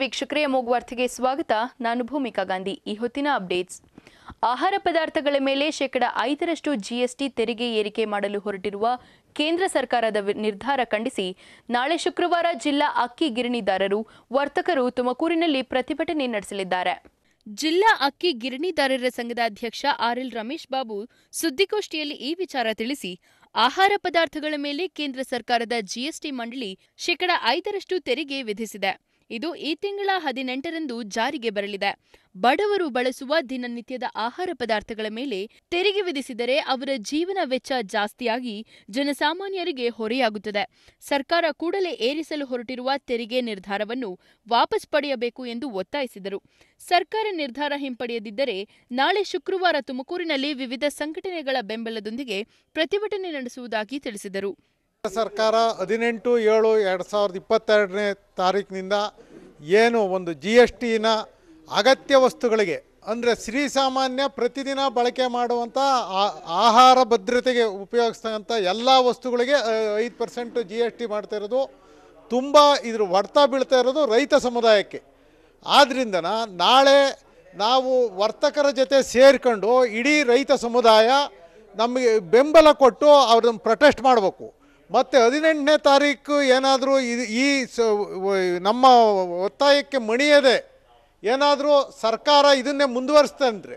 ವೀಕ್ಷಕರೇ ಮೂಗುವಾರ್ತೆಗೆ ಸ್ವಾಗತ ನಾನು ಭೂಮಿಕಾ ಗಾಂಧಿ ಈ ಹೊತ್ತಿನ ಅಪ್ಡೇಟ್ಸ್ ಆಹಾರ ಪದಾರ್ಥಗಳ ಮೇಲೆ ಶೇಕಡ ಐದರಷ್ಟು ಜಿಎಸ್ಟಿ ತೆರಿಗೆ ಏರಿಕೆ ಮಾಡಲು ಹೊರಟಿರುವ ಕೇಂದ್ರ ಸರ್ಕಾರದ ವಿ- ನಿರ್ಧಾರ ಖಂಡಿಸಿ ನಾಳೆ ಶುಕ್ರವಾರ ಜಿಲ್ಲಾ ಅಕ್ಕಿ ಗಿರಣಿದಾರರು ವರ್ತಕರು ತುಮಕೂರಿನಲ್ಲಿ ಪ್ರತಿಭಟನೆ ನಡೆಸಲಿದ್ದಾರೆ ಜಿಲ್ಲಾ ಅಕ್ಕಿ ಗಿರಣಿದಾರರ ಸಂಘದ ಅಧ್ಯಕ್ಷ ಆರ್ಎಲ್ ರಮೇಶ್ ಬಾಬು ಸುದ್ದಿಗೋಷ್ಠಿಯಲ್ಲಿ ಈ ವಿಚಾರ ತಿಳಿಸಿ ಆಹಾರ ಪದಾರ್ಥಗಳ ಮೇಲೆ ಕೇಂದ್ರ ಸರ್ಕಾರದ ಜಿಎಸ್ಟಿ ಮಂಡಳಿ ಶೇಕಡ ಐದರಷ್ಟು ತೆರಿಗೆ ವಿಧಿಸಿದೆ ಇದು ಈ ತಿಂಗಳ ಹದಿನೆಂಟರಂದು ಜಾರಿಗೆ ಬರಲಿದೆ ಬಡವರು ಬಳಸುವ ದಿನನಿತ್ಯದ ಆಹಾರ ಪದಾರ್ಥಗಳ ಮೇಲೆ ತೆರಿಗೆ ವಿಧಿಸಿದರೆ ಅವರ ಜೀವನ ವೆಚ್ಚ ಜಾಸ್ತಿಯಾಗಿ ಜನಸಾಮಾನ್ಯರಿಗೆ ಹೊರೆಯಾಗುತ್ತದೆ ಸರ್ಕಾರ ಕೂಡಲೇ ಏರಿಸಲು ಹೊರಟಿರುವ ತೆರಿಗೆ ನಿರ್ಧಾರವನ್ನು ವಾಪಸ್ ಪಡೆಯಬೇಕು ಎಂದು ಒತ್ತಾಯಿಸಿದರು ಸರ್ಕಾರ ನಿರ್ಧಾರ ಹಿಂಪಡೆಯದಿದ್ದರೆ ನಾಳೆ ಶುಕ್ರವಾರ ತುಮಕೂರಿನಲ್ಲಿ ವಿವಿಧ ಸಂಘಟನೆಗಳ ಬೆಂಬಲದೊಂದಿಗೆ ಪ್ರತಿಭಟನೆ ನಡೆಸುವುದಾಗಿ ತಿಳಿಸಿದರು ಸರ್ಕಾರ ಹದಿನೆಂಟು ಏಳು ಎರಡು ಸಾವಿರದ ಇಪ್ಪತ್ತೆರಡನೇ ತಾರೀಕಿನಿಂದ ಏನು ಒಂದು ಜಿ ಎಸ್ ಟಿನ ಅಗತ್ಯ ವಸ್ತುಗಳಿಗೆ ಅಂದರೆ ಶ್ರೀಸಾಮಾನ್ಯ ಪ್ರತಿದಿನ ಬಳಕೆ ಮಾಡುವಂಥ ಆ- ಆಹಾರ ಭದ್ರತೆಗೆ ಉಪಯೋಗಿಸ್ತಕ್ಕಂಥ ಎಲ್ಲ ವಸ್ತುಗಳಿಗೆ ಐದು ಪರ್ಸೆಂಟ್ ಜಿ ಎಸ್ ಟಿ ಮಾಡ್ತಾ ಇರೋದು ತುಂಬ ಇದ್ರ ಹೊಡ್ತ ಬೀಳ್ತಾ ಇರೋದು ರೈತ ಸಮುದಾಯಕ್ಕೆ ಆದ್ರಿಂದನ ನಾಳೆ ನಾವು ವರ್ತಕರ ಜೊತೆ ಸೇರಿಕೊಂಡು ಇಡೀ ರೈತ ಸಮುದಾಯ ನಮಗೆ ಬೆಂಬಲ ಕೊಟ್ಟು ಅವ್ರನ್ನ ಪ್ರೊಟೆಸ್ಟ್ ಮಾಡಬೇಕು ಮತ್ತು ಹದಿನೆಂಟನೇ ತಾರೀಕು ಏನಾದರೂ ಈ ಸ- ವ- ನಮ್ಮ ಒತ್ತಾಯಕ್ಕೆ ಮಣಿಯದೆ ಏನಾದರೂ ಸರ್ಕಾರ ಇದನ್ನೇ ಮುಂದುವರಿಸ್ತಂದ್ರೆ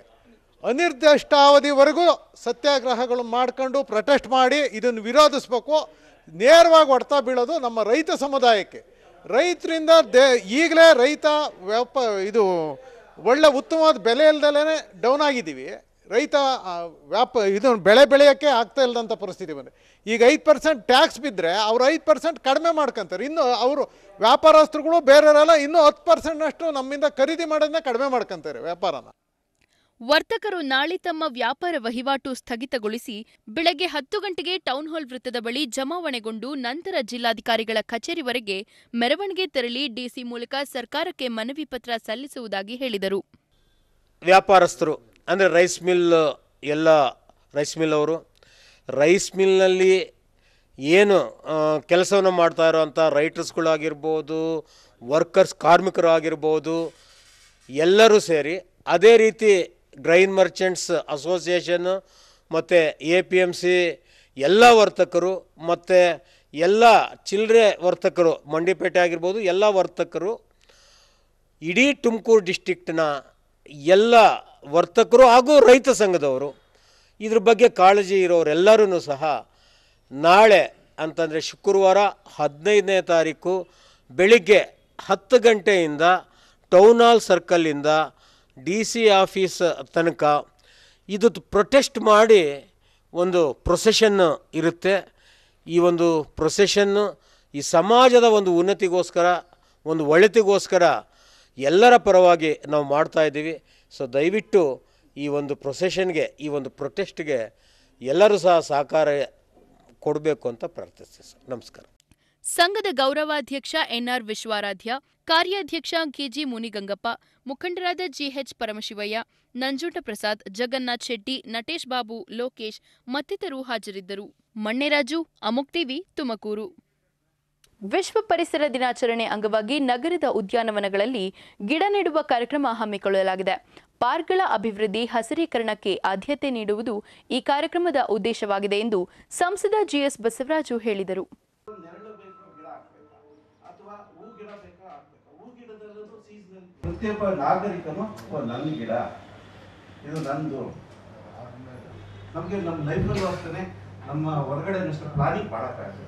ಅನಿರ್ದಿಷ್ಟಾವಧಿವರೆಗೂ ಸತ್ಯಾಗ್ರಹಗಳು ಮಾಡ್ಕೊಂಡು ಪ್ರೊಟೆಸ್ಟ್ ಮಾಡಿ ಇದನ್ನು ವಿರೋಧಿಸ್ಬೇಕು ನೇರವಾಗಿ ಹೊಡ್ತಾ ಬೀಳೋದು ನಮ್ಮ ರೈತ ಸಮುದಾಯಕ್ಕೆ ರೈತರಿಂದ ದೇ ಈಗಲೇ ರೈತ ವ್ಯಾಪ ಇದು ಒಳ್ಳೆ ಉತ್ತಮವಾದ ಬೆಲೆ ಇಲ್ದಲೇ ಡೌನ್ ಆಗಿದ್ದೀವಿ ರೈತ ಆ, ವ್ಯಾಪ ಇದು ಬೆಳೆ ಬೆಳೆಯೋಕ್ಕೆ ಆಗ್ತಾ ಇಲ್ಲದಂಥ ಪರಿಸ್ಥಿತಿ ಬಂದಿದೆ ಈಗ ಐದು ಪರ್ಸೆಂಟ್ ಟ್ಯಾಕ್ಸ್ ಬಿದ್ದರೆ ಅವ್ರು ಐದು ಪರ್ಸೆಂಟ್ ಕಡಿಮೆ ಮಾಡ್ಕೊಂತಾರೆ ಇನ್ನು ಅವರು ವ್ಯಾಪಾರಸ್ಥರುಗಳು ಬೇರೆಯವರೆಲ್ಲ ಇನ್ನೂ ಹತ್ತು ಪರ್ಸೆಂಟ್ನಷ್ಟು ನಮ್ಮಿಂದ ಖರೀದಿ ಮಾಡೋದನ್ನ ಕಡಿಮೆ ಮಾಡ್ಕೊಂತಾರೆ ವ್ಯಾಪಾರನ ವರ್ತಕರು ನಾಳೆ ತಮ್ಮ ವ್ಯಾಪಾರ ವಹಿವಾಟು ಸ್ಥಗಿತಗೊಳಿಸಿ ಬೆಳಗ್ಗೆ ಹತ್ತು ಗಂಟೆಗೆ ಟೌನ್ ಹಾಲ್ ವೃತ್ತದ ಬಳಿ ಜಮಾವಣೆಗೊಂಡು ನಂತರ ಜಿಲ್ಲಾಧಿಕಾರಿಗಳ ಕಚೇರಿವರೆಗೆ ಮೆರವಣಿಗೆ ತೆರಳಿ ಡಿಸಿ ಮೂಲಕ ಸರ್ಕಾರಕ್ಕೆ ಮನವಿ ಪತ್ರ ಸಲ್ಲಿಸುವುದಾಗಿ ಹೇಳಿದರು ವ್ಯಾಪಾರಸ್ಥರು ಅಂದರೆ ರೈಸ್ ಮಿಲ್ ಎಲ್ಲ ರೈಸ್ ಮಿಲ್ ಅವರು ರೈಸ್ ಮಿಲ್ನಲ್ಲಿ ಏನು ಕೆಲಸವನ್ನು ಮಾಡ್ತಾ ಇರೋವಂಥ ರೈಟರ್ಸ್ಗಳಾಗಿರ್ಬೋದು ವರ್ಕರ್ಸ್ ಕಾರ್ಮಿಕರು ಆಗಿರ್ಬೋದು ಎಲ್ಲರೂ ಸೇರಿ ಅದೇ ರೀತಿ ಗ್ರೈನ್ ಮರ್ಚೆಂಟ್ಸ್ ಅಸೋಸಿಯೇಷನ್ ಮತ್ತು ಎ ಪಿ ಎಮ್ ಸಿ ಎಲ್ಲ ವರ್ತಕರು ಮತ್ತು ಎಲ್ಲ ಚಿಲ್ಲರೆ ವರ್ತಕರು ಮಂಡಿಪೇಟೆ ಆಗಿರ್ಬೋದು ಎಲ್ಲ ವರ್ತಕರು ಇಡೀ ತುಮಕೂರು ಡಿಸ್ಟಿಕ್ಟ್ನ ಎಲ್ಲ ವರ್ತಕರು ಹಾಗೂ ರೈತ ಸಂಘದವರು ಇದ್ರ ಬಗ್ಗೆ ಕಾಳಜಿ ಇರೋರೆಲ್ಲರೂ ಸಹ ನಾಳೆ ಅಂತಂದರೆ ಶುಕ್ರವಾರ ಹದಿನೈದನೇ ತಾರೀಕು ಬೆಳಿಗ್ಗೆ ಹತ್ತು ಗಂಟೆಯಿಂದ ಟೌನ್ ಹಾಲ್ ಸರ್ಕಲ್ಲಿಂದ ಡಿ ಸಿ ಆಫೀಸ್ ತನಕ ಇದು ಪ್ರೊಟೆಸ್ಟ್ ಮಾಡಿ ಒಂದು ಪ್ರೊಸೆಷನ್ ಇರುತ್ತೆ ಈ ಒಂದು ಪ್ರೊಸೆಷನ್ನು ಈ ಸಮಾಜದ ಒಂದು ಉನ್ನತಿಗೋಸ್ಕರ ಒಂದು ಒಳಿತಿಗೋಸ್ಕರ ಎಲ್ಲರ ಪರವಾಗಿ ನಾವು ಮಾಡ್ತಾ ಇದ್ದೀವಿ ಸೊ ದಯವಿಟ್ಟು ಈ ಒಂದು ಪ್ರೊಸೆಷನ್ಗೆ ಈ ಒಂದು ಪ್ರೊಟೆಸ್ಟ್ಗೆ ಎಲ್ಲರೂ ಸಹ ಸಹಕಾರ ಕೊಡಬೇಕು ಅಂತ ಪ್ರಾರ್ಥಿಸ್ತೀವಿ ಸರ್ ನಮಸ್ಕಾರ ಸಂಘದ ಗೌರವಾಧ್ಯಕ್ಷ ಎನ್ಆರ್ ವಿಶ್ವಾರಾಧ್ಯ ಕಾರ್ಯಾಧ್ಯಕ್ಷ ಕೆಜಿ ಮುನಿಗಂಗಪ್ಪ ಮುಖಂಡರಾದ ಜಿಎಚ್ ಪರಮಶಿವಯ್ಯ ನಂಜುಂಡ ಪ್ರಸಾದ್ ಜಗನ್ನಾಥ್ ಶೆಟ್ಟಿ ನಟೇಶ್ ಬಾಬು ಲೋಕೇಶ್ ಮತ್ತಿತರರು ಹಾಜರಿದ್ದರು ಮಣ್ಣೆರಾಜು ಅಮುಕ್ ಟಿವಿ ತುಮಕೂರು ವಿಶ್ವ ಪರಿಸರ ದಿನಾಚರಣೆ ಅಂಗವಾಗಿ ನಗರದ ಉದ್ಯಾನವನಗಳಲ್ಲಿ ಗಿಡ ನೆಡುವ ಕಾರ್ಯಕ್ರಮ ಹಮ್ಮಿಕೊಳ್ಳಲಾಗಿದೆ ಪಾರ್ಕ್ಗಳ ಅಭಿವೃದ್ಧಿ ಹಸಿರೀಕರಣಕ್ಕೆ ಆದ್ಯತೆ ನೀಡುವುದು ಈ ಕಾರ್ಯಕ್ರಮದ ಉದ್ದೇಶವಾಗಿದೆ ಎಂದು ಸಂಸದ ಜಿಎಸ್ ಬಸವರಾಜು ಹೇಳಿದರು ಪ್ರತಿಯೊಬ್ಬ ನಾಗರಿಕನು ಓ ನನ್ನ ಗಿಡ ಇದು ನಂದು ನಮಗೆ ನಮ್ಮ ಲೈಫಲ್ಲೂ ಅಷ್ಟೇ ನಮ್ಮ ಹೊರಗಡೆ ಪ್ಲಾನಿಂಗ್ ಮಾಡೋಕ್ಕಾಗತ್ತೆ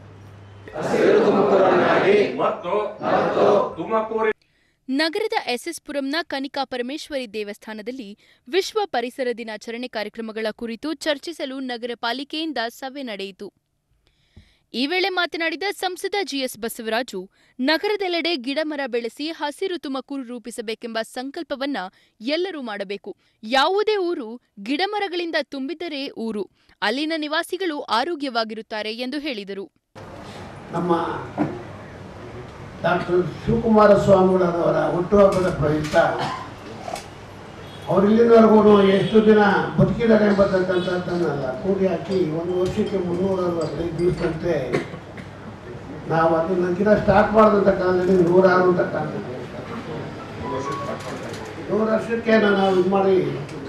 ಮತ್ತು ತುಮಕೂರು ನಗರದ ಎಸ್ಎಸ್ ಪುರಂನ ಕನಿಕಾ ಪರಮೇಶ್ವರಿ ದೇವಸ್ಥಾನದಲ್ಲಿ ವಿಶ್ವ ಪರಿಸರ ದಿನಾಚರಣೆ ಕಾರ್ಯಕ್ರಮಗಳ ಕುರಿತು ಚರ್ಚಿಸಲು ನಗರ ಪಾಲಿಕೆಯಿಂದ ಸಭೆ ನಡೆಯಿತು ಈ ವೇಳೆ ಮಾತನಾಡಿದ ಸಂಸದ ಜಿಎಸ್ ಬಸವರಾಜು ನಗರದೆಲ್ಲೆಡೆ ಗಿಡಮರ ಬೆಳೆಸಿ ಹಸಿರು ತುಮಕೂರು ರೂಪಿಸಬೇಕೆಂಬ ಸಂಕಲ್ಪವನ್ನ ಎಲ್ಲರೂ ಮಾಡಬೇಕು ಯಾವುದೇ ಊರು ಗಿಡಮರಗಳಿಂದ ತುಂಬಿದ್ದರೆ ಊರು ಅಲ್ಲಿನ ನಿವಾಸಿಗಳು ಆರೋಗ್ಯವಾಗಿರುತ್ತಾರೆ ಎಂದು ಹೇಳಿದರು ನಮ್ಮ ಡಾಕ್ಟರ್ ಶಿವಕುಮಾರ ಸ್ವಾಮಿಗಳವರ ಹುಟ್ಟುಹಬ್ಬದ ಪ್ರಯುಕ್ತ ಅವ್ರು ಇಲ್ಲಿನವರೆಗೂ ಎಷ್ಟು ದಿನ ಬದುಕಿದ್ದಾರೆ ಎಂಬತಕ್ಕಂಥದ್ದನ್ನೆಲ್ಲ ಕೂಡಿ ಹಾಕಿ ಒಂದು ವರ್ಷಕ್ಕೆ ಮುನ್ನೂರ ಅರವತ್ತೈದು ದಿವಸದಂತೆ ನಾವು ಅದನ್ನು ಗಿಡ ಸ್ಟಾರ್ಟ್ ಮಾಡಿದಂಥ ಕಾಲದಲ್ಲಿ ನೂರಾರು ಅಂತ ಕಾಣ್ತಿದೆ ನೂರು ವರ್ಷಕ್ಕೆ ನಾವು ಇದು ಮಾಡಿ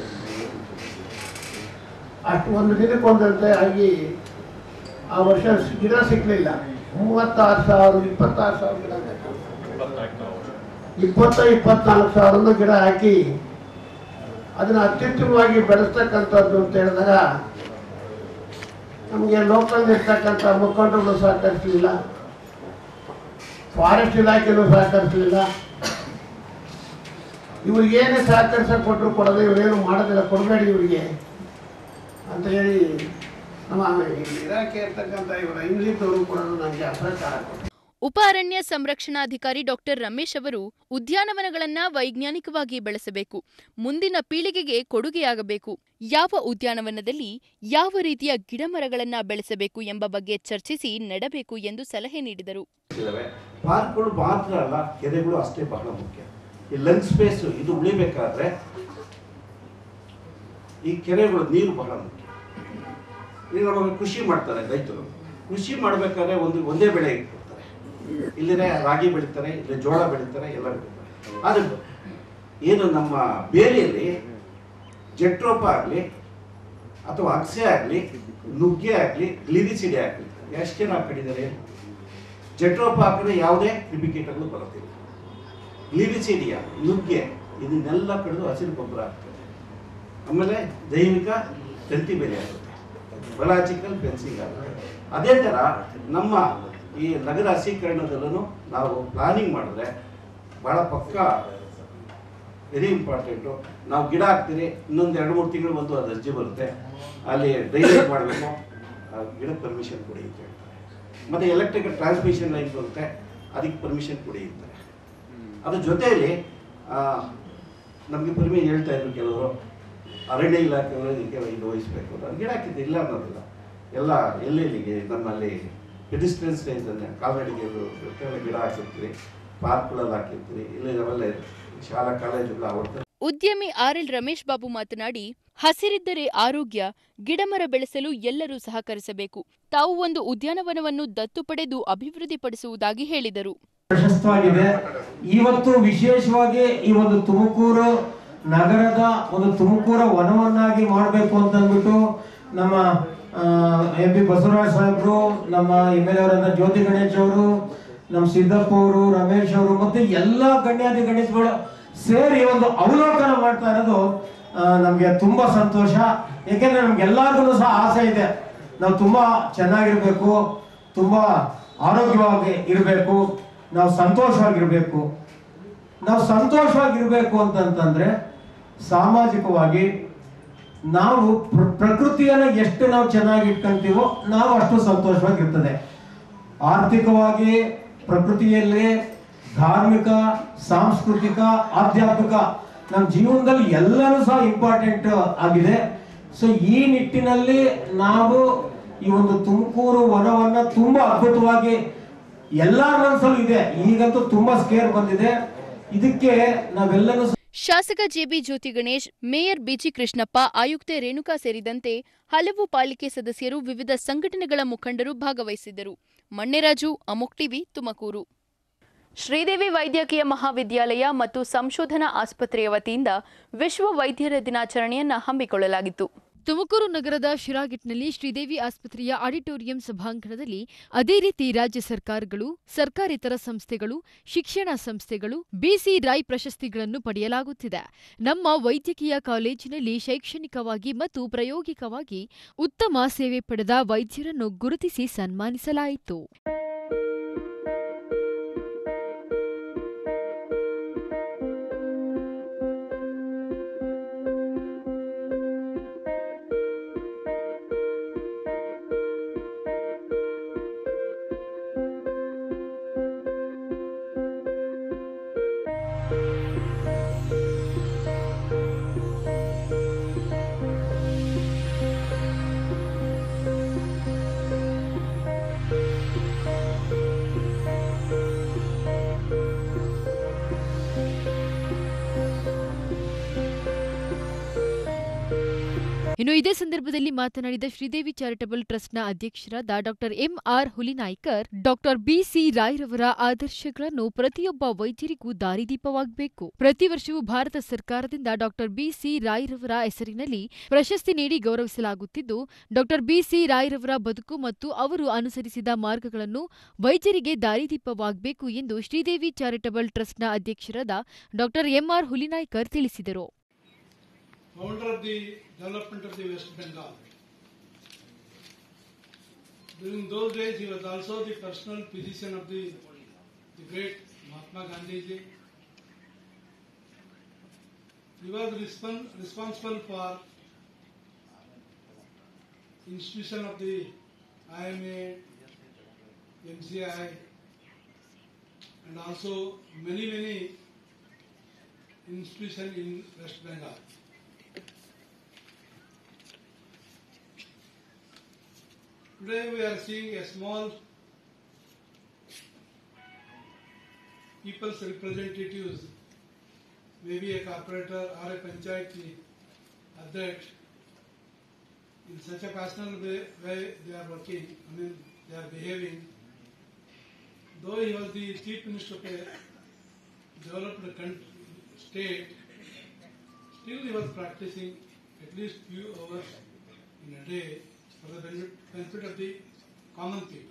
ಅಷ್ಟು ಒಂದು ದಿನಕ್ಕೊಂದಂತೆ ಆಗಿ ಆ ವರ್ಷ ಗಿಡ ಸಿಕ್ಕಲಿಲ್ಲ ಮೂವತ್ತಾರು ಸಾವಿರ ಇಪ್ಪತ್ತಾರು ಸಾವಿರ ಗಿಡ ಬೇಕು. ಇಪ್ಪತ್ತ ಇಪ್ಪತ್ನಾಲ್ಕು ಸಾವಿರದ ಗಿಡ ಹಾಕಿ ಅದನ್ನು ಅತ್ಯುತ್ತಮವಾಗಿ ಬೆಳೆಸ್ತಕ್ಕಂಥದ್ದು ಅಂತ ಹೇಳಿದಾಗ ನಮಗೆ ಲೋಕಲ್ ಇರ್ತಕ್ಕಂಥ ಮುಖಂಡರು ಸಹಕರಿಸಲಿಲ್ಲ ಫಾರೆಸ್ಟ್ ಇಲಾಖೆನೂ ಸಹಕರಿಸಲಿಲ್ಲ ಇವ್ರಿಗೇನೇ ಸಹಕರಿಸಕ್ಕೆ ಕೊಟ್ಟರು ಕೊಡದೆ ಇವರೇನು ಮಾಡೋದಿಲ್ಲ ಕೊಡಬೇಡಿ ಇವರಿಗೆ ಅಂತ ಹೇಳಿ ನಮ್ಮ ಇಲಾಖೆ ಇರ್ತಕ್ಕಂಥ ಇವರ ಇಂಗ್ಲೀಷವರು ಕೂಡ ನನಗೆ ಅಸಹಕಾರ ಕೊಟ್ಟರು ಉಪ ಅರಣ್ಯ ಸಂರಕ್ಷಣಾಧಿಕಾರಿ ಡಾಕ್ಟರ್ ರಮೇಶ್ ಅವರು ಉದ್ಯಾನವನಗಳನ್ನ ವೈಜ್ಞಾನಿಕವಾಗಿ ಬೆಳೆಸಬೇಕು ಮುಂದಿನ ಪೀಳಿಗೆಗೆ ಕೊಡುಗೆಯಾಗಬೇಕು ಯಾವ ಉದ್ಯಾನವನದಲ್ಲಿ ಯಾವ ರೀತಿಯ ಗಿಡಮರಗಳನ್ನ ಬೆಳೆಸಬೇಕು ಎಂಬ ಬಗ್ಗೆ ಚರ್ಚಿಸಿ ನೆಡಬೇಕು ಎಂದು ಸಲಹೆ ನೀಡಿದರು ಇದ್ದಾವೆ ಪಾರ್ಕ್ಗಳು ಮಾತ್ರ ಅಲ್ಲ ಕೆರೆಗಳು ಅಷ್ಟೇ ಬಹಳ ಮುಖ್ಯ ಈ ಲಂಚ್ ಸ್ಪೇಸ್ ಇದು ಉಳಿಬೇಕಾದ್ರೆ ಈ ಕೆರೆಗಳು ನೀರು ಬಹಳ ಮುಖ್ಯ ಈಗ ನಮಗೆ ಕೃಷಿ ಮಾಡ್ತಾರೆ ರೈತರು ಕೃಷಿ ಮಾಡಬೇಕಾದ್ರೆ ಒಂದು ಒಂದೇ ಬೆಳೆ ಇಟ್ಕೊಡ್ತಾರೆ ಇಲ್ಲಿನೇ ರಾಗಿ ಬೆಳೀತಾರೆ ಇಲ್ಲಿ ಜೋಳ ಬೆಳೀತಾರೆ ಎಲ್ಲ ಬೆಳೀತಾರೆ ಆದರೆ ಏನು ನಮ್ಮ ಬೇಲಿಯಲ್ಲಿ ಜಟ್ರೋಪ ಆಗಲಿ ಅಥವಾ ಅಗಸೆ ಆಗಲಿ ನುಗ್ಗೆ ಆಗಲಿ ಗ್ಲಿರಿಸಿಡೆ ಆಗಲಿ ಎಷ್ಟು ಜನ ಹಾಕೊಂಡಿದ್ದಾರೆ ಜಟ್ರೋಪ ಹಾಕಿದ್ರೆ ಯಾವುದೇ ಕ್ರಿಮಿಕೀಟಗಳು ಬರೋದಿಲ್ಲ ಗ್ಲಿರಿಸಿಡಿಯಾ ನುಗ್ಗೆ ಇದನ್ನೆಲ್ಲ ಕಡಿದು ಹಸಿರು ಗೊಬ್ಬರ ಆಗ್ತದೆ ಆಮೇಲೆ ಜೈವಿಕ ತಂತಿ ಬೆಲೆ ಆಗುತ್ತೆ ಬಲಾಜಿಕಲ್ ಫೆನ್ಸಿಂಗ್ ಆಗುತ್ತೆ ಅದೇ ಥರ ನಮ್ಮ ಈ ನಗರ ಹಸೀಕರಣದಲ್ಲೂ ನಾವು ಪ್ಲಾನಿಂಗ್ ಮಾಡಿದ್ರೆ ಭಾಳ ಪಕ್ಕ ವೆರಿ ಇಂಪಾರ್ಟೆಂಟು ನಾವು ಗಿಡ ಹಾಕ್ತೀರಿ ಇನ್ನೊಂದು ಎರಡು ಮೂರು ತಿಂಗಳು ಬಂದು ಅದು ಅರ್ಜಿ ಬರುತ್ತೆ ಅಲ್ಲಿ ಡ್ರೈನೇಜ್ ಮಾಡಬೇಕು ಗಿಡಕ್ಕೆ ಪರ್ಮಿಷನ್ ಕೊಡಿ ಅಂತ ಹೇಳ್ತಾರೆ ಮತ್ತು ಎಲೆಕ್ಟ್ರಿಕ್ ಟ್ರಾನ್ಸ್ಮಿಷನ್ ಲೈನ್ ಬರುತ್ತೆ ಅದಕ್ಕೆ ಪರ್ಮಿಷನ್ ಕೊಡಿ ಅಂತಾರೆ ಅದ್ರ ಜೊತೆಯಲ್ಲಿ ನಮಗೆ ಪರ್ಮಿಷನ್ ಹೇಳ್ತಾ ಇದ್ರು ಕೆಲವರು ಅರಣ್ಯ ಇಲಾಖೆಯವರು ಇದಕ್ಕೆ ಇದು ವಹಿಸ್ಬೇಕು ಅಂತ ಗಿಡ ಹಾಕಿದ್ದು ಇಲ್ಲ ಅನ್ನೋದಿಲ್ಲ ಎಲ್ಲ ಎಲ್ಲೆಲ್ಲಿಗೆ ನಮ್ಮಲ್ಲಿ ಪೆಡಿಸ್ಟ್ರಿಯನ್ಸ್ ಇದನ್ನು ಕಾಲ್ನಡಿಗೆಗಳು ಎಲ್ಲ ಗಿಡ ಹಾಕಿರ್ತೀರಿ ಪಾರ್ಕ್ಗಳಲ್ಲಿ ಹಾಕಿರ್ತೀರಿ ಇಲ್ಲ ನಾವೆಲ್ಲ ಶಾಲಾ ಕಾಲೇಜುಗಳು ಆವಡ್ತಾರೆ ಉದ್ಯಮಿ ಆರ್ಎಲ್ ರಮೇಶ್ ಬಾಬು ಮಾತನಾಡಿ ಹಸಿರಿದ್ದರೆ ಆರೋಗ್ಯ ಗಿಡಮರ ಬೆಳೆಸಲು ಎಲ್ಲರೂ ಸಹಕರಿಸಬೇಕು ತಾವು ಒಂದು ಉದ್ಯಾನವನವನ್ನು ದತ್ತು ಪಡೆದು ಅಭಿವೃದ್ಧಿಪಡಿಸುವುದಾಗಿ ಹೇಳಿದರು ಪ್ರಶಸ್ತವಾಗಿದೆ ಇವತ್ತು ವಿಶೇಷವಾಗಿ ಈ ಒಂದು ತುಮಕೂರು ನಗರದ ಒಂದು ತುಮಕೂರ ವನವನ್ನಾಗಿ ಮಾಡಬೇಕು ಅಂತ ಅಂದ್ಬಿಟ್ಟು ನಮ್ಮ ಎಂ ಪಿ ಬಸವರಾಜ ಸಾಹೇಬ್ರು ನಮ್ಮ ಎಮ್ ಎಲ್ ಅವರಾದ ಜ್ಯೋತಿ ಗಣೇಶ್ ಅವರು ನಮ್ಮ ಸಿದ್ದಪ್ಪ ಅವರು ರಮೇಶ್ ಅವರು ಮತ್ತೆ ಎಲ್ಲ ಗಣ್ಯಾಧಿ ಗಣೇಶ್ಗಳು ಸೇರಿ ಒಂದು ಅವಲೋಕನ ಮಾಡ್ತಾ ಇರೋದು ಆ, ನಮ್ಗೆ ತುಂಬಾ ಸಂತೋಷ ಯಾಕೆಂದ್ರೆ ನಮ್ಗೆಲ್ಲರಿಗೂ ಸಹ ಆಸೆ ಇದೆ ನಾವು ತುಂಬಾ ಚೆನ್ನಾಗಿರ್ಬೇಕು ತುಂಬಾ ಆರೋಗ್ಯವಾಗಿ ಇರಬೇಕು ನಾವು ಸಂತೋಷವಾಗಿರ್ಬೇಕು ನಾವು ಸಂತೋಷವಾಗಿರ್ಬೇಕು ಅಂತಂತಂದ್ರೆ ಸಾಮಾಜಿಕವಾಗಿ ನಾವು ಪ್ರ- ಪ್ರಕೃತಿಯನ್ನ ಎಷ್ಟು ನಾವು ಚೆನ್ನಾಗಿ ಇಟ್ಕೊಂತೀವೋ ನಾವು ಅಷ್ಟು ಸಂತೋಷವಾಗಿರ್ತದೆ ಆರ್ಥಿಕವಾಗಿ ಪ್ರಕೃತಿಯಲ್ಲಿ ಧಾರ್ಮಿಕ ಸಾಂಸ್ಕೃತಿಕ ಆಧ್ಯಾತ್ಮಿಕ ನಮ್ಮ ಜೀವನದಲ್ಲಿ ಎಲ್ಲನೂ ಸಹ ಇಂಪಾರ್ಟೆಂಟ್ ಆಗಿದೆ ಸೊ ಈ ನಿಟ್ಟಿನಲ್ಲಿ ನಾವು ಈ ಒಂದು ತುಮಕೂರು ವನವನ್ನ ತುಂಬಾ ಅದ್ಭುತವಾಗಿ ಎಲ್ಲಾ ಮನಸ್ಸಲ್ಲೂ ಇದೆ ಈಗಂತೂ ತುಂಬಾ ಸ್ಕೇರ್ ಬಂದಿದೆ ಇದಕ್ಕೆ ನಾವೆಲ್ಲನೂ ಸಹ ಶಾಸಕ J B Jyothi Ganesh mayor B G Krishnappa ಆಯುಕ್ತೆ ರೇಣುಕಾ ಸೇರಿದಂತೆ ಹಲವು ಪಾಲಿಕೆ ಸದಸ್ಯರು ವಿವಿಧ ಸಂಘಟನೆಗಳ ಮುಖಂಡರು ಭಾಗವಹಿಸಿದ್ದರು ಮಣ್ಣೆರಾಜು ಅಮೋಕ್ ಟಿವಿ ತುಮಕೂರು ಶ್ರೀದೇವಿ ವೈದ್ಯಕೀಯ ಮಹಾವಿದ್ಯಾಲಯ ಮತ್ತು ಸಂಶೋಧನಾ ಆಸ್ಪತ್ರೆಯ ವತಿಯಿಂದ ವಿಶ್ವ ವೈದ್ಯರ ದಿನಾಚರಣೆಯನ್ನ ಹಮ್ಮಿಕೊಳ್ಳಲಾಗಿತ್ತು ತುಮಕೂರು ನಗರದ ಶಿರಾಗಿಟ್ನಲ್ಲಿ ಶ್ರೀದೇವಿ ಆಸ್ಪತ್ರೆಯ ಆಡಿಟೋರಿಯಂ ಸಭಾಂಗಣದಲ್ಲಿ ಅದೇ ರೀತಿ ರಾಜ್ಯ ಸರ್ಕಾರಗಳು ಸರ್ಕಾರೇತರ ಸಂಸ್ಥೆಗಳು ಶಿಕ್ಷಣ ಸಂಸ್ಥೆಗಳು ಬಿಸಿ ರಾಯ್ ಪ್ರಶಸ್ತಿಗಳನ್ನು ಪಡೆಯಲಾಗುತ್ತಿದೆ ನಮ್ಮ ವೈದ್ಯಕೀಯ ಕಾಲೇಜಿನಲ್ಲಿ ಶೈಕ್ಷಣಿಕವಾಗಿ ಮತ್ತು ಪ್ರಾಯೋಗಿಕವಾಗಿ ಉತ್ತಮ ಸೇವೆ ಪಡೆದ ವೈದ್ಯರನ್ನು ಗುರುತಿಸಿ ಸನ್ಮಾನಿಸಲಾಯಿತು ಇನ್ನು ಇದೇ ಸಂದರ್ಭದಲ್ಲಿ ಮಾತನಾಡಿದ ಶ್ರೀದೇವಿ ಚಾರಿಟಬಲ್ ಟ್ರಸ್ಟ್ನ ಅಧ್ಯಕ್ಷರಾದ doctor M R Hulinaikar doctor B C ರಾಯ್ರವರ ಆದರ್ಶಗಳನ್ನು ಪ್ರತಿಯೊಬ್ಬ ವೈದ್ಯರಿಗೂ ದಾರಿದೀಪವಾಗಬೇಕು ಪ್ರತಿ ವರ್ಷವೂ ಭಾರತ ಸರ್ಕಾರದಿಂದ ಡಾಕ್ಟರ್ ಬಿಸಿ ರಾಯ್ರವರ ಹೆಸರಿನಲ್ಲಿ ಪ್ರಶಸ್ತಿ ನೀಡಿ ಗೌರವಿಸಲಾಗುತ್ತಿದ್ದು ಡಾಕ್ಟರ್ ಬಿಸಿ ರಾಯ್ರವರ ಬದುಕು ಮತ್ತು ಅವರು ಅನುಸರಿಸಿದ ಮಾರ್ಗಗಳನ್ನು ವೈದ್ಯರಿಗೆ ದಾರಿದೀಪವಾಗಬೇಕು ಎಂದು ಶ್ರೀದೇವಿ ಚಾರಿಟಬಲ್ ಟ್ರಸ್ಟ್ನ ಅಧ್ಯಕ್ಷರಾದ ಡಾಕ್ಟರ್ ಎಂಆರ್ ಹುಲಿನಾಯ್ಕರ್ ತಿಳಿಸಿದರು founder of the development of the West Bengal. During those days, he was also the personal physician of the, the great Mahatma Gandhi ji. He was respon- responsible for institution of the IMA, MCI, and also many many institutions in West Bengal. Today we are seeing a small people's representatives, maybe a corporator or a panchayati adhyaksh, in such a personal way, way they are working, I mean they are behaving. Though he was the chief minister of a developed country, state, still he was practicing at least few hours in a day for the benefit, benefit of the common people.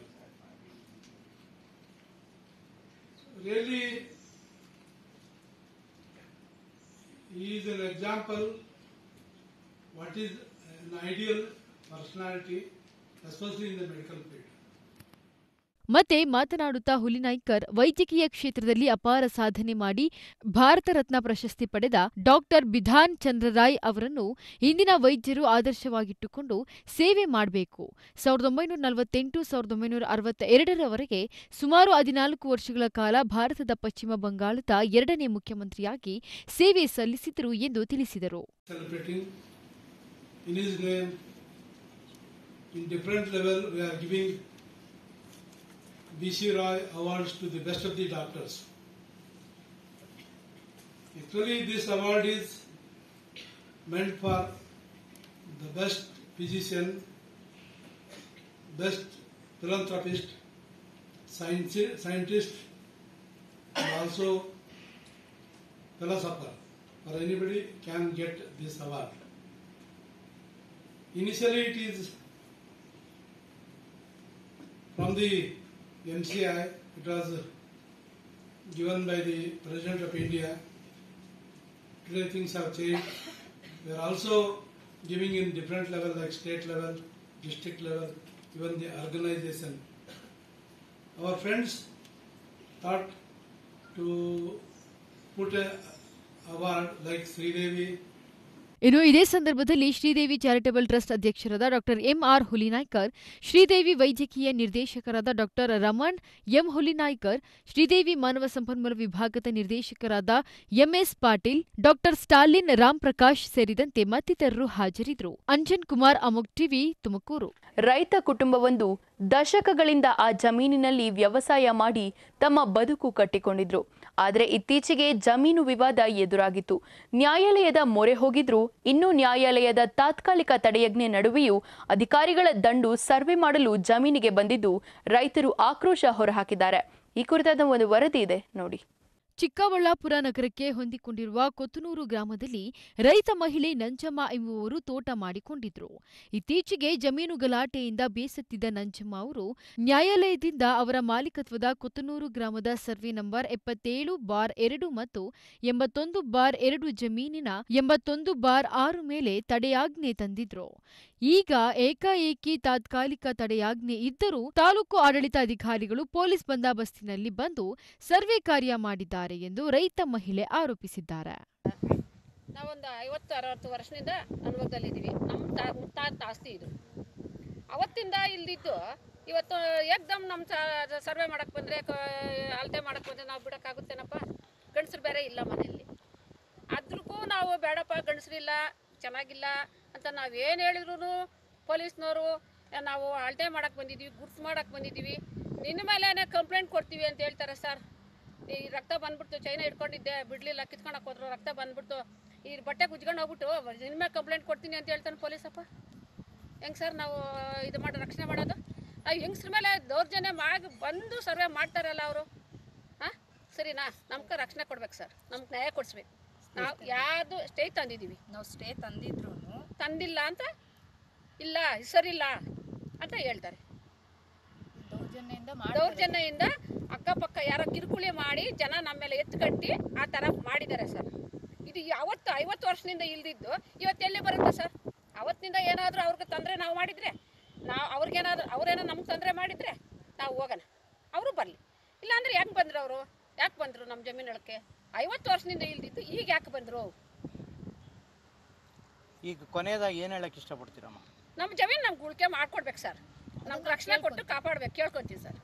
Really, he is an example what is an ideal personality, especially in the medical field. ಮತ್ತೆ ಮಾತನಾಡುತ್ತಾ ಹುಲಿನಾಯ್ಕರ್ ವೈದ್ಯಕೀಯ ಕ್ಷೇತ್ರದಲ್ಲಿ ಅಪಾರ ಸಾಧನೆ ಮಾಡಿ ಭಾರತ ರತ್ನ ಪ್ರಶಸ್ತಿ ಪಡೆದ doctor ಬಿಧಾನ್ ಚಂದ್ರ ರಾಯ್ ಅವರನ್ನು ಇಂದಿನ ವೈದ್ಯರು ಆದರ್ಶವಾಗಿಟ್ಟುಕೊಂಡು ಸೇವೆ ಮಾಡಬೇಕು ಸಾವಿರದ ಒಂಬೈನೂರ ನಲವತ್ತೆಂಟು ಸಾವಿರದ ಒಂಬೈನೂರ ಅರವತ್ತ ಎರಡರವರೆಗೆ ಸುಮಾರು ಹದಿನಾಲ್ಕು ವರ್ಷಗಳ ಕಾಲ ಭಾರತದ ಪಶ್ಚಿಮ ಬಂಗಾಳದ ಎರಡನೇ ಮುಖ್ಯಮಂತ್ರಿಯಾಗಿ ಸೇವೆ ಸಲ್ಲಿಸಿದರು ಎಂದು ತಿಳಿಸಿದರು Celebrating in his name, in different level, we are giving BC Roy awards to the best of the doctors. Actually, this award is meant for the best physician, best philanthropist, science- scientist, and also philosopher. Or anybody can get this award. Initially, it is from the MCI, it was given by the President of India. Today things have changed. We are also giving in different level like state level, district level, even the organization. Our friends thought to put a award like Sridevi ಇನ್ನು ಇದೇ ಸಂದರ್ಭದಲ್ಲಿ Sridevi charitable trust ಅಧ್ಯಕ್ಷರಾದ doctor M R Hulinaikar Sridevi ವೈದ್ಯಕೀಯ ನಿರ್ದೇಶಕರಾದ doctor Raman M Hulinaikar Sridevi ಮಾನವ ಸಂಪನ್ಮೂಲ ವಿಭಾಗದ ನಿರ್ದೇಶಕರಾದ M S Patil doctor Stalin Ram Prakash ಸೇರಿದಂತೆ ಮತ್ತಿತರರು ಹಾಜರಿದ್ದರು ಅಂಜನ್ ಕುಮಾರ್ ಅಮೋಕ್ ಟಿವಿ ತುಮಕೂರು ರೈತ ಕುಟುಂಬವೊಂದು ದಶಕಗಳಿಂದ ಆ ಜಮೀನಿನಲ್ಲಿ ವ್ಯವಸಾಯ ಮಾಡಿ ತಮ್ಮ ಬದುಕು ಕಟ್ಟಿಕೊಂಡಿದ್ರು ಆದರೆ ಇತ್ತೀಚೆಗೆ ಜಮೀನು ವಿವಾದ ಎದುರಾಗಿತ್ತು ನ್ಯಾಯಾಲಯದ ಮೊರೆ ಹೋಗಿದ್ರು ಇನ್ನು ನ್ಯಾಯಾಲಯದ ತಾತ್ಕಾಲಿಕ ತಡೆಯಜ್ಞೆ ನಡುವೆಯೂ ಅಧಿಕಾರಿಗಳ ದಂಡು ಸರ್ವೆ ಮಾಡಲು ಜಮೀನಿಗೆ ಬಂದಿದ್ದು ರೈತರು ಆಕ್ರೋಶ ಹೊರಹಾಕಿದ್ದಾರೆ ಈ ಕುರಿತಾದ ಒಂದು ವರದಿ ಇದೆ ನೋಡಿ ಚಿಕ್ಕಬಳ್ಳಾಪುರ ನಗರಕ್ಕೆ ಹೊಂದಿಕೊಂಡಿರುವ ಕೊತ್ತನೂರು ಗ್ರಾಮದಲ್ಲಿ ರೈತ ಮಹಿಳೆ ನಂಜಮ್ಮ ಎಂಬುವರು ತೋಟ ಮಾಡಿಕೊಂಡಿದ್ರು ಇತ್ತೀಚೆಗೆ ಜಮೀನು ಗಲಾಟೆಯಿಂದ ಬೇಸತ್ತಿದ್ದ ನಂಜಮ್ಮ ಅವರು ನ್ಯಾಯಾಲಯದಿಂದ ಅವರ ಮಾಲೀಕತ್ವದ ಕೊತ್ತನೂರು ಗ್ರಾಮದ ಸರ್ವೆ ನಂಬರ್ ಎಪ್ಪತ್ತೇಳು ಬಾರ್ ಎರಡು ಮತ್ತು ಎಂಬತ್ತೊಂದು ಬಾರ್ ಎರಡು ಜಮೀನಿನ ಎಂಬತ್ತೊಂದು ಬಾರ್ ಆರು ಮೇಲೆ ತಡೆಯಾಜ್ಞೆ ತಂದಿದ್ರು ಈಗ ಏಕಾಏಕಿ ತಾತ್ಕಾಲಿಕ ತಡೆಯಾಜ್ಞೆ ಇದ್ದರೂ ತಾಲೂಕು ಆಡಳಿತಾಧಿಕಾರಿಗಳು ಪೊಲೀಸ್ ಬಂದೋಬಸ್ತಿನಲ್ಲಿ ಬಂದು ಸರ್ವೆ ಕಾರ್ಯ ಮಾಡಿದ್ದಾರೆ ಎಂದು ರೈತ ಮಹಿಳೆ ಆರೋಪಿಸಿದ್ದಾರೆ ನಾವೊಂದು ಐವತ್ತು ಅರವತ್ತು ವರ್ಷದಿಂದ ಅನುಭವದಲ್ಲಿದ್ದೀವಿ ನಮ್ಮ ತಾ ಮುತ್ತಾದ ಆಸ್ತಿ ಇದು ಅವತ್ತಿಂದ ಇಲ್ದಿದ್ದು ಇವತ್ತು ಏಕ್ದಮ್ ನಮ್ಮ ಸರ್ವೆ ಮಾಡಕ್ಕೆ ಬಂದರೆ ಅಳತೆ ಮಾಡಕ್ಕೆ ಬಂದರೆ ನಾವು ಬಿಡೋಕ್ಕಾಗುತ್ತೇನಪ್ಪ ಗಂಡಸರು ಬೇರೆ ಇಲ್ಲ ಮನೆಯಲ್ಲಿ ಅದ್ರಕ್ಕೂ ನಾವು ಬೇಡಪ್ಪ ಗಂಡಸರಿಲ್ಲ ಚೆನ್ನಾಗಿಲ್ಲ ಅಂತ ನಾವೇನು ಹೇಳಿದ್ರು ಪೊಲೀಸ್ನವರು ನಾವು ಅಳತೆ ಮಾಡಕ್ಕೆ ಬಂದಿದ್ದೀವಿ ಗುರ್ತು ಮಾಡಕ್ಕೆ ಬಂದಿದ್ದೀವಿ ನಿನ್ನ ಮೇಲೇ ಕಂಪ್ಲೇಂಟ್ ಕೊಡ್ತೀವಿ ಅಂತ ಹೇಳ್ತಾರೆ ಸರ್ ಈ ರಕ್ತ ಬಂದ್ಬಿಡ್ತು ಚೈನ ಇಟ್ಕೊಂಡಿದ್ದೆ ಬಿಡಲಿಲ್ಲ ಕಿತ್ಕೊಳಕ್ಕೆ ಹೋದ್ರು ರಕ್ತ ಬಂದ್ಬಿಡ್ತು ಈ ಬಟ್ಟೆ ಕುಜ್ಕೊಂಡು ಹೋಗ್ಬಿಟ್ಟು ನಿನ್ನ ಕಂಪ್ಲೇಂಟ್ ಕೊಡ್ತೀನಿ ಅಂತ ಹೇಳ್ತಾನೆ ಪೊಲೀಸಪ್ಪ ಹೆಂಗೆ ಸರ್ ನಾವು ಇದು ಮಾಡಿ ರಕ್ಷಣೆ ಮಾಡೋದು ನಾವು ಹೆಂಗ್ಸ್ರ ಮೇಲೆ ದೌರ್ಜನ್ಯ ಮಾಡಿ ಬಂದು ಸರ್ವೆ ಮಾಡ್ತಾರಲ್ಲ ಅವರು ಹಾಂ ಸರಿನಾ ನಮ್ಗೆ ರಕ್ಷಣೆ ಕೊಡ್ಬೇಕು ಸರ್ ನಮ್ಗೆ ನ್ಯಾಯ ಕೊಡಿಸ್ಬೇಕು ನಾವು ಯಾವುದು ಸ್ಟೇ ತಂದಿದ್ದೀವಿ ನಾವು ಸ್ಟೇ ತಂದಿದ್ರು ತಂದಿಲ್ಲ ಅಂತ ಇಲ್ಲ ಸರಿಲ್ಲ ಅಂತ ಹೇಳ್ತಾರೆ ದೌರ್ಜನ್ಯದಿಂದ ದೌರ್ಜನ್ಯದಿಂದ ಅಕ್ಕಪಕ್ಕ ಯಾರೋ ಕಿರುಕುಳಿ ಮಾಡಿ ಜನ ನಮ್ಮ ಮೇಲೆ ಎತ್ತು ಕಟ್ಟಿ ಆ ಥರ ಮಾಡಿದ್ದಾರೆ ಸರ್ ಇದು ಅವತ್ತು ಐವತ್ತು ವರ್ಷದಿಂದ ಇಲ್ದಿದ್ದು ಇವತ್ತು ಎಲ್ಲಿ ಬರುತ್ತೆ ಸರ್ ಅವತ್ತಿನಿಂದ ಏನಾದರೂ ಅವ್ರಿಗೆ ತೊಂದರೆ ನಾವು ಮಾಡಿದರೆ ನಾವು ಅವ್ರಿಗೇನಾದ್ರು ಅವರೇನೋ ನಮ್ಗೆ ತೊಂದರೆ ಮಾಡಿದರೆ ನಾವು ಹೋಗೋಣ ಅವರು ಬರಲಿ ಇಲ್ಲಾಂದ್ರೆ ಯಾಕೆ ಬಂದರು ಅವರು ಯಾಕೆ ಬಂದರು ನಮ್ಮ ಜಮೀನೊಳಕ್ಕೆ ಐವತ್ತು ವರ್ಷದಿಂದ ಇಲ್ದಿದ್ದು ಈಗ ಯಾಕೆ ಬಂದರು ಈಗ ಕೊನೆಯದಾಗಿ ಏನು ಹೇಳಕ್ಕೆ ಇಷ್ಟಪಡ್ತೀರಮ್ಮ ನಮ್ಮ ಜಮೀನು ನಮ್ಗೆ ಉಳಿಕೆ ಮಾಡ್ಕೊಡ್ಬೇಕು ಸರ್ ನಮ್ಗೆ ರಕ್ಷಣೆ ಕೊಟ್ಟು ಕಾಪಾಡ್ಬೇಕು ಕೇಳ್ಕೊತೀವಿ ಸರ್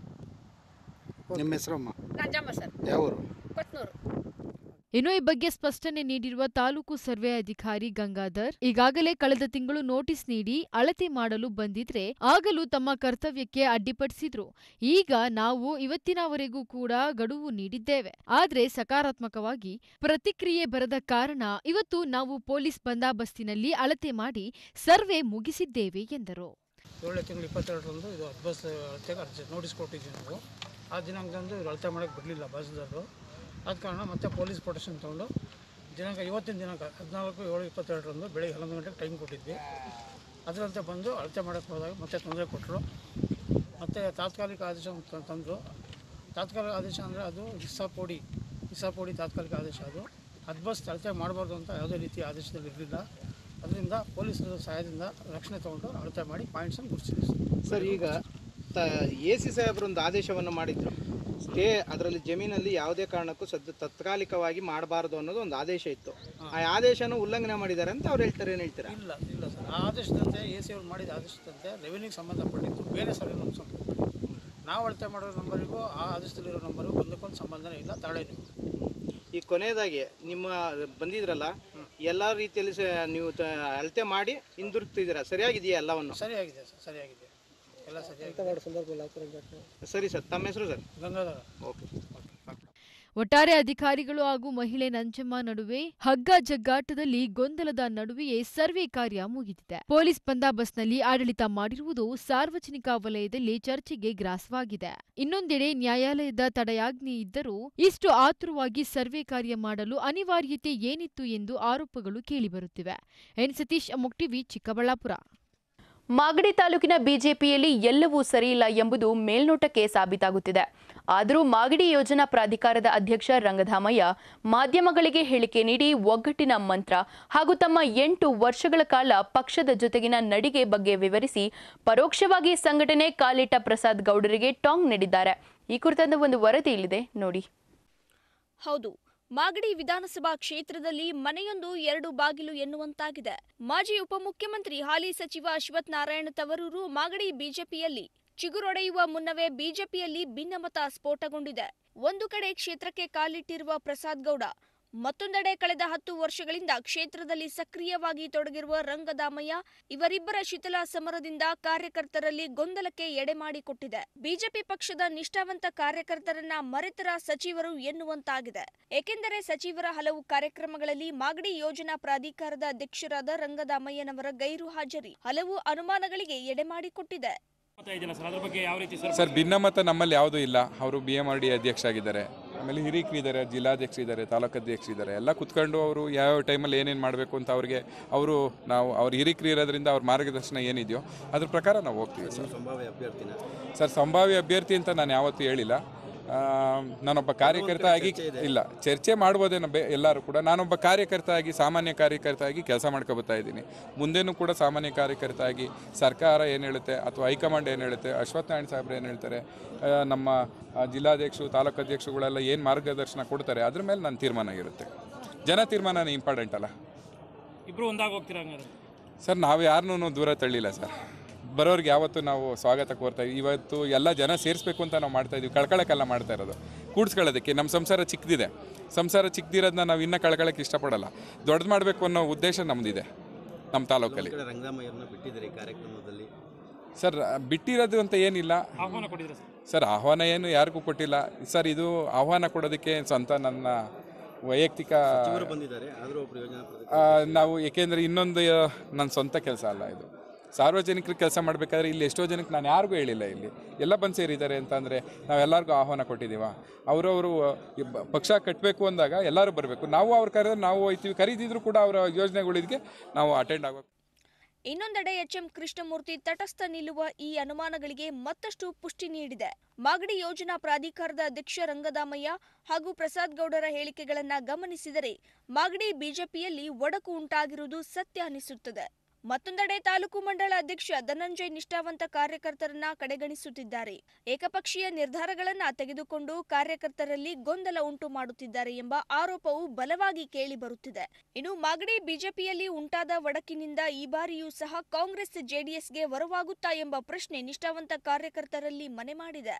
ನಿಮ್ಮ ಹೆಸರಮ್ಮ ನಂಜಮ್ಮ ಸರ್ ಯಾವೂರು ಕೊತ್ನೂರು ಇನ್ನು ಈ ಬಗ್ಗೆ ಸ್ಪಷ್ಟನೆ ನೀಡಿರುವ ತಾಲೂಕು ಸರ್ವೆ ಅಧಿಕಾರಿ ಗಂಗಾಧರ್ ಈಗಾಗಲೇ ಕಳೆದ ತಿಂಗಳು ನೋಟಿಸ್ ನೀಡಿ ಅಳತೆ ಮಾಡಲು ಬಂದಿದ್ರೆ ಆಗಲೂ ತಮ್ಮ ಕರ್ತವ್ಯಕ್ಕೆ ಅಡ್ಡಿಪಡಿಸಿದ್ರು ಈಗ ನಾವು ಇವತ್ತಿನವರೆಗೂ ಕೂಡ ಗಡುವು ನೀಡಿದ್ದೇವೆ ಆದ್ರೆ ಸಕಾರಾತ್ಮಕವಾಗಿ ಪ್ರತಿಕ್ರಿಯೆ ಬರದ ಕಾರಣ ಇವತ್ತು ನಾವು ಪೊಲೀಸ್ ಬಂದಾಬಸ್ತಿನಲ್ಲಿ ಅಳತೆ ಮಾಡಿ ಸರ್ವೆ ಮುಗಿಸಿದ್ದೇವೆ ಎಂದರು ಏಳನೇ ತಿಂಗಳು ಇಪ್ಪತ್ತೆರಡರಂದು ಇದು ಬಸ್ ಅಳತೆಗೆ ಅರ್ಜಿ ನೋಟಿಸ್ ಕೊಟ್ಟಿದ್ವಿ ನಾವು ಆ ದಿನಾಂಕದಂದು ಇವ್ರು ಅಳತೆ ಮಾಡೋಕ್ಕೆ ಬಿಡಲಿಲ್ಲ ಬಸ್ದವರು ಆದ ಕಾರಣ ಮತ್ತೆ ಪೊಲೀಸ್ ಪ್ರೊಟೆಕ್ಷನ್ ತೊಗೊಂಡು ದಿನಾಂಕ ಇವತ್ತಿನ ದಿನಾಂಕ ಹದಿನಾಲ್ಕು ಏಳು ಇಪ್ಪತ್ತೆರಡರಂದು ಬೆಳಗ್ಗೆ ಹನ್ನೊಂದು ಗಂಟೆಗೆ ಟೈಮ್ ಕೊಟ್ಟಿದ್ವಿ ಅದರಂತೆ ಬಂದು ಅಳತೆ ಮಾಡೋಕ್ಕೆ ಹೋದಾಗ ಮತ್ತೆ ತೊಂದರೆ ಕೊಟ್ಟರು ಮತ್ತು ತಾತ್ಕಾಲಿಕ ಆದೇಶ ಅಂತ ತಂದರು ತಾತ್ಕಾಲಿಕ ಆದೇಶ ಅಂದರೆ ಅದು ಇಸ್ಸಾಪೋಡಿ ಇಸ್ಸಾಪೋಡಿ ತಾತ್ಕಾಲಿಕ ಆದೇಶ ಅದು ಅದ್ಬಸ್ ಅಳತೆ ಮಾಡಬಾರ್ದು ಅಂತ ಯಾವುದೇ ರೀತಿ ಆದೇಶದಲ್ಲಿ ಇರಲಿಲ್ಲ ಅದರಿಂದ ಪೊಲೀಸರ ಸಹಾಯದಿಂದ ರಕ್ಷಣೆ ತಗೊಂಡು ಅಳತೆ ಮಾಡಿ ಪಾಯಿಂಟ್ಸನ್ನು ಗುರುತಿಸಿದ್ವಿ ಸರ್ ಈಗ ತ ಎ ಸಿ ಸಾಹೇಬರು ಒಂದು ಆದೇಶವನ್ನು ಮಾಡಿದ್ರು ಸ್ಟೇ ಅದರಲ್ಲಿ ಜಮೀನಲ್ಲಿ ಯಾವುದೇ ಕಾರಣಕ್ಕೂ ಸದ್ಯ ತಾತ್ಕಾಲಿಕವಾಗಿ ಮಾಡಬಾರ್ದು ಅನ್ನೋದು ಒಂದು ಆದೇಶ ಇತ್ತು ಆ ಆದೇಶನ ಉಲ್ಲಂಘನೆ ಮಾಡಿದ್ದಾರೆ ಅಂತ ಅವ್ರು ಹೇಳ್ತಾರೆ ಏನು ಹೇಳ್ತೀರಾ ಇಲ್ಲ ಇಲ್ಲ ಸರ್ ಆ ಆದೇಶದಂತೆ ಎ ಸಿ ಅವ್ರು ಮಾಡಿದ ಆದೇಶದಂತೆ ರೆವಿನ್ಯೂಗೆ ಸಂಬಂಧಪಟ್ಟಿದ್ದು ಬೇರೆ ಸರ್ವೆ ನಮ್ಗೆ ಸಂಬಂಧಪಟ್ಟಿದ್ದು ನಾವು ಅಳತೆ ಮಾಡೋ ನಂಬರಿಗೂ ಆ ಆದೇಶದಲ್ಲಿರೋ ನಂಬರಿಗೂ ಒಂದಕ್ಕೊಂದು ಸಂಬಂಧನೇ ಇಲ್ಲ ತಾಳೆ ನೀವು ಈ ಕೊನೆಯದಾಗಿ ನಿಮ್ಮ ಬಂದಿದ್ರಲ್ಲ ಎಲ್ಲ ರೀತಿಯಲ್ಲಿ ಸ- ನೀವು ತ- ಅಳತೆ ಮಾಡಿ ಹಿಂದಿರುಗ್ತಿದ್ದೀರಾ ಸರಿಯಾಗಿದೆಯಾ ಎಲ್ಲವನ್ನು ಸರಿಯಾಗಿದೆ ಸರ್ ಸರಿಯಾಗಿದೆ ಎಲ್ಲ ಸರಿಯಾಗಿದೆ ಸರಿ ಸರ್ ತಮ್ಮ ಹೆಸರು ಸರ್ ಗಂಗಾಧರ ಓಕೆ ಒಟ್ಟಾರೆ ಅಧಿಕಾರಿಗಳು ಹಾಗೂ ಮಹಿಳೆ ನಂಜಮ್ಮ ನಡುವೆ ಹಗ್ಗ ಜಗ್ಗಾಟದಲ್ಲಿ ಗೊಂದಲದ ನಡುವೆಯೇ ಸರ್ವೆ ಕಾರ್ಯ ಮುಗಿದಿದೆ ಪೊಲೀಸ್ ಬಂದಾಬಸ್ತ್ನಲ್ಲಿ ಆಡಳಿತ ಮಾಡಿರುವುದು ಸಾರ್ವಜನಿಕ ವಲಯದಲ್ಲಿ ಚರ್ಚೆಗೆ ಗ್ರಾಸವಾಗಿದೆ ಇನ್ನೊಂದೆಡೆ ನ್ಯಾಯಾಲಯದ ತಡೆಯಾಜ್ಞೆ ಇದ್ದರೂ ಇಷ್ಟು ಆತುರವಾಗಿ ಸರ್ವೆ ಕಾರ್ಯ ಮಾಡಲು ಅನಿವಾರ್ಯತೆ ಏನಿತ್ತು ಎಂದು ಆರೋಪಗಳು ಕೇಳಿಬರುತ್ತಿವೆ ಎನ್ ಸತೀಶ್ ಅಮುಕ್ ಟಿವಿ ಚಿಕ್ಕಬಳ್ಳಾಪುರ ಮಾಗಡಿ ತಾಲೂಕಿನ ಬಿಜೆಪಿಯಲ್ಲಿ ಎಲ್ಲವೂ ಸರಿಯಿಲ್ಲ ಎಂಬುದು ಮೇಲ್ನೋಟಕ್ಕೆ ಸಾಬೀತಾಗುತ್ತಿದೆ ಆದರೂ ಮಾಗಡಿ ಯೋಜನಾ ಪ್ರಾಧಿಕಾರದ ಅಧ್ಯಕ್ಷ ರಂಗಧಾಮಯ್ಯ ಮಾಧ್ಯಮಗಳಿಗೆ ಹೇಳಿಕೆ ನೀಡಿ ಒಗ್ಗಟ್ಟಿನ ಮಂತ್ರ ಹಾಗೂ ತಮ್ಮ ಎಂಟು ವರ್ಷಗಳ ಕಾಲ ಪಕ್ಷದ ಜೊತೆಗಿನ ನಡಿಗೆ ಬಗ್ಗೆ ವಿವರಿಸಿ ಪರೋಕ್ಷವಾಗಿ ಸಂಘಟನೆ ಕಾಲಿಟ್ಟ ಪ್ರಸಾದ್ ಗೌಡರಿಗೆ ಟಾಂಗ್ ನೀಡಿದ್ದಾರೆ ಈ ಕುರಿತಾದ ಒಂದು ವರದಿ ಇಲ್ಲಿದೆ ನೋಡಿ ಹೌದು ಮಾಗಡಿ ವಿಧಾನಸಭಾ ಕ್ಷೇತ್ರದಲ್ಲಿ ಮನೆಯೊಂದು ಎರಡು ಬಾಗಿಲು ಎನ್ನುವಂತಾಗಿದೆ ಮಾಜಿ ಉಪಮುಖ್ಯಮಂತ್ರಿ ಹಾಲಿ ಸಚಿವ ಅಶ್ವಥ್ ನಾರಾಯಣ ತವರೂರು ಮಾಗಡಿ ಬಿಜೆಪಿಯಲ್ಲಿ ಚಿಗುರೊಡೆಯುವ ಮುನ್ನವೇ ಬಿಜೆಪಿಯಲ್ಲಿ ಭಿನ್ನಮತ ಸ್ಫೋಟಗೊಂಡಿದೆ ಒಂದು ಕಡೆ ಕ್ಷೇತ್ರಕ್ಕೆ ಕಾಲಿಟ್ಟಿರುವ ಪ್ರಸಾದ್ ಗೌಡ ಮತ್ತೊಂದೆಡೆ ಕಳೆದ ಹತ್ತು ವರ್ಷಗಳಿಂದ ಕ್ಷೇತ್ರದಲ್ಲಿ ಸಕ್ರಿಯವಾಗಿ ತೊಡಗಿರುವ ರಂಗದಾಮಯ್ಯ ಇವರಿಬ್ಬರ ಶಿಥಿಲ ಸಮರದಿಂದ ಕಾರ್ಯಕರ್ತರಲ್ಲಿ ಗೊಂದಲಕ್ಕೆ ಎಡೆ ಮಾಡಿಕೊಟ್ಟಿದೆ ಬಿಜೆಪಿ ಪಕ್ಷದ ನಿಷ್ಠಾವಂತ ಕಾರ್ಯಕರ್ತರನ್ನ ಮರೆತರ ಸಚಿವರು ಎನ್ನುವಂತಾಗಿದೆ ಏಕೆಂದರೆ ಸಚಿವರ ಹಲವು ಕಾರ್ಯಕ್ರಮಗಳಲ್ಲಿ ಮಾಗಡಿ ಯೋಜನಾ ಪ್ರಾಧಿಕಾರದ ಅಧ್ಯಕ್ಷರಾದ ರಂಗದಾಮಯ್ಯನವರ ಗೈರು ಹಾಜರಿ ಹಲವು ಅನುಮಾನಗಳಿಗೆ ಎಡೆ ಮಾಡಿಕೊಟ್ಟಿದೆ ಸರ್ ಭಿನ್ನಮತ ನಮ್ಮಲ್ಲಿ ಯಾವುದೂ ಇಲ್ಲ ಅವರು ಬಿ ಎಮ್ ಆರ್ ಡಿ ಅಧ್ಯಕ್ಷ ಆಗಿದ್ದಾರೆ ಆಮೇಲೆ ಹಿರಿಕರಿದ್ದಾರೆ ಜಿಲ್ಲಾಧ್ಯಕ್ಷ ಇದ್ದಾರೆ ತಾಲೂಕು ಅಧ್ಯಕ್ಷ ಇದ್ದಾರೆ ಎಲ್ಲ ಕುತ್ಕೊಂಡು ಅವರು ಯಾವ ಟೈಮಲ್ಲಿ ಏನೇನು ಮಾಡಬೇಕು ಅಂತ ಅವ್ರಿಗೆ ಅವರು ನಾವು ಅವ್ರ ಹಿರಿಕರು ಇರೋದ್ರಿಂದ ಅವ್ರ ಮಾರ್ಗದರ್ಶನ ಏನಿದೆಯೋ ಅದ್ರ ಪ್ರಕಾರ ನಾವು ಹೋಗ್ತೀವಿ ಸರ್ ಸಂಭಾವ್ಯ ಅಭ್ಯರ್ಥಿನ ಸರ್ ಸಂಭಾವ್ಯ ಅಭ್ಯರ್ಥಿ ಅಂತ ನಾನು ಯಾವತ್ತೂ ಹೇಳಿಲ್ಲ ಆ, ನಾನೊಬ್ಬ ಕಾರ್ಯಕರ್ತ ಆಗಿ ಇಲ್ಲ ಚರ್ಚೆ ಮಾಡ್ಬೋದೇನೋ ಬೇ ಎಲ್ಲರೂ ಕೂಡ ನಾನೊಬ್ಬ ಕಾರ್ಯಕರ್ತ ಆಗಿ ಸಾಮಾನ್ಯ ಕಾರ್ಯಕರ್ತ ಆಗಿ ಕೆಲಸ ಮಾಡ್ಕೊಬತ್ತಾ ಇದ್ದೀನಿ ಮುಂದೆನೂ ಕೂಡ ಸಾಮಾನ್ಯ ಕಾರ್ಯಕರ್ತ ಆಗಿ ಸರ್ಕಾರ ಏನು ಹೇಳುತ್ತೆ ಅಥವಾ ಹೈಕಮಾಂಡ್ ಏನು ಹೇಳುತ್ತೆ ಅಶ್ವಥ್ ನಾರಾಯಣ ಸಾಹೇಬ್ರು ಏನು ಹೇಳ್ತಾರೆ ಆ, ನಮ್ಮ ಆ, ಜಿಲ್ಲಾಧ್ಯಕ್ಷರು ತಾಲೂಕು ಅಧ್ಯಕ್ಷರುಗಳೆಲ್ಲ ಏನು ಮಾರ್ಗದರ್ಶನ ಕೊಡ್ತಾರೆ ಅದ್ರ ಮೇಲೆ ನನ್ನ ತೀರ್ಮಾನ ಇರುತ್ತೆ ಜನ ತೀರ್ಮಾನ ಇಂಪಾರ್ಟೆಂಟ್ ಅಲ್ಲ ಇಬ್ರು ಒಂದಾಗಿ ಹೋಗ್ತೀರಾ ಹಂಗಾರೆ ಸರ್ ನಾವು ಯಾರನ್ನೂ ದೂರ ತಳ್ಳಿಲ್ಲ ಸರ್ ಬರೋರಿಗೆ ಯಾವತ್ತೂ ನಾವು ಸ್ವಾಗತ ಕೋರ್ತಾ ಇದ್ದೀವಿ ಇವತ್ತು ಎಲ್ಲ ಜನ ಸೇರಿಸ್ಬೇಕು ಅಂತ ನಾವು ಮಾಡ್ತಾ ಇದೀವಿ ಕಳ್ಕೊಳಕ್ಕೆಲ್ಲ ಮಾಡ್ತಾ ಇರೋದು ಕೂಡ್ಸ್ಕೊಳ್ಳೋದಕ್ಕೆ ನಮ್ಮ ಸಂಸಾರ ಚಿಕ್ಕದಿದೆ ಸಂಸಾರ ಚಿಕ್ಕದಿರೋದನ್ನ ನಾವು ಇನ್ನೂ ಕಳ್ಕೊಳಕ್ಕೆ ಇಷ್ಟಪಡಲ್ಲ ದೊಡ್ಡದು ಮಾಡಬೇಕು ಅನ್ನೋ ಉದ್ದೇಶ ನಮ್ಮದಿದೆ ನಮ್ಮ ತಾಲೂಕಲ್ಲಿ ಕಡೆ ರಂಗರಾಮಯ್ಯವ್ರನ್ನ ಬಿಟ್ಟಿದ್ದಾರೆ ಈ ಕಾರ್ಯಕ್ರಮದಲ್ಲಿ ಸರ್ ಬಿಟ್ಟಿರೋದು ಅಂತ ಏನಿಲ್ಲ ಆಹ್ವಾನ ಕೊಟ್ಟಿದ್ದೀರಾ ಸರ್ ಸರ್ ಆಹ್ವಾನ ಏನು ಯಾರಿಗೂ ಕೊಟ್ಟಿಲ್ಲ ಸರ್ ಇದು ಆಹ್ವಾನ ಕೊಡೋದಕ್ಕೆ ಸ್ವಂತ ನನ್ನ ವೈಯಕ್ತಿಕ ಸಚಿವರು ಬಂದಿದ್ದಾರೆ ಆದರೂ ಪ್ರಯೋಜನ ಪಡೆದ ಆ, ನಾವು ಏಕೆಂದರೆ ಇನ್ನೊಂದು ನನ್ನ ಸ್ವಂತ ಕೆಲಸ ಅಲ್ಲ ಇದು ಸಾರ್ವಜನಿಕರು ಕೆಲಸ ಮಾಡಬೇಕಾದ್ರೆ ಇಲ್ಲಿ ಎಷ್ಟೋ ಜನಕ್ಕೆ ನಾನು ಯಾರಿಗೂ ಹೇಳಿಲ್ಲ ಇಲ್ಲಿ ಎಲ್ಲ ಬಂದು ಸೇರಿದ್ದಾರೆ ಅಂತಂದರೆ ನಾವೆಲ್ಲರಿಗೂ ಆಹ್ವಾನ ಕೊಟ್ಟಿದ್ದೀವ ಅವರವರು ಪಕ್ಷ ಕಟ್ಟಬೇಕು ಅಂದಾಗ ಎಲ್ಲರೂ ಬರಬೇಕು ನಾವು ಅವ್ರ ಕರೆದ್ರೆ ನಾವು ಹೋಯ್ತೀವಿ ಕರೀದಿದ್ರು ಕೂಡ ಅವರ ಯೋಜನೆಗಳಿದ್ಗೆ ನಾವು ಅಟೆಂಡ್ ಆಗಬೇಕು ಇನ್ನೊಂದೆಡೆ ಎಚ್ಎಂ ಕೃಷ್ಣಮೂರ್ತಿ ತಟಸ್ಥ ನಿಲ್ಲುವ ಈ ಅನುಮಾನಗಳಿಗೆ ಮತ್ತಷ್ಟು ಪುಷ್ಟಿ ನೀಡಿದೆ ಮಾಗಡಿ ಯೋಜನಾ ಪ್ರಾಧಿಕಾರದ ಅಧ್ಯಕ್ಷ ರಂಗದಾಮಯ್ಯ ಹಾಗೂ ಪ್ರಸಾದ್ ಗೌಡರ ಹೇಳಿಕೆಗಳನ್ನ ಗಮನಿಸಿದರೆ ಮಾಗಡಿ ಬಿಜೆಪಿಯಲ್ಲಿ ಒಡಕು ಉಂಟಾಗಿರುವುದು ಸತ್ಯ ಅನಿಸುತ್ತದೆ ಮತ್ತೊಂದೆಡೆ ತಾಲೂಕು ಮಂಡಳ ಅಧ್ಯಕ್ಷ ಧನಂಜಯ್ ನಿಷ್ಠಾವಂತ ಕಾರ್ಯಕರ್ತರನ್ನ ಕಡೆಗಣಿಸುತ್ತಿದ್ದಾರೆ ಏಕಪಕ್ಷೀಯ ನಿರ್ಧಾರಗಳನ್ನ ತೆಗೆದುಕೊಂಡು ಕಾರ್ಯಕರ್ತರಲ್ಲಿ ಗೊಂದಲ ಉಂಟು ಮಾಡುತ್ತಿದ್ದಾರೆ ಎಂಬ ಆರೋಪವು ಬಲವಾಗಿ ಕೇಳಿ ಬರುತ್ತಿದೆ ಇನ್ನು ಮಾಗಡಿ ಬಿಜೆಪಿಯಲ್ಲಿ ಉಂಟಾದ ಒಡಕಿನಿಂದ ಈ ಬಾರಿಯೂ ಸಹ ಕಾಂಗ್ರೆಸ್ ಜೆಡಿಎಸ್ಗೆ ವರವಾಗುತ್ತಾ ಎಂಬ ಪ್ರಶ್ನೆ ನಿಷ್ಠಾವಂತ ಕಾರ್ಯಕರ್ತರಲ್ಲಿ ಮನೆ ಮಾಡಿದೆ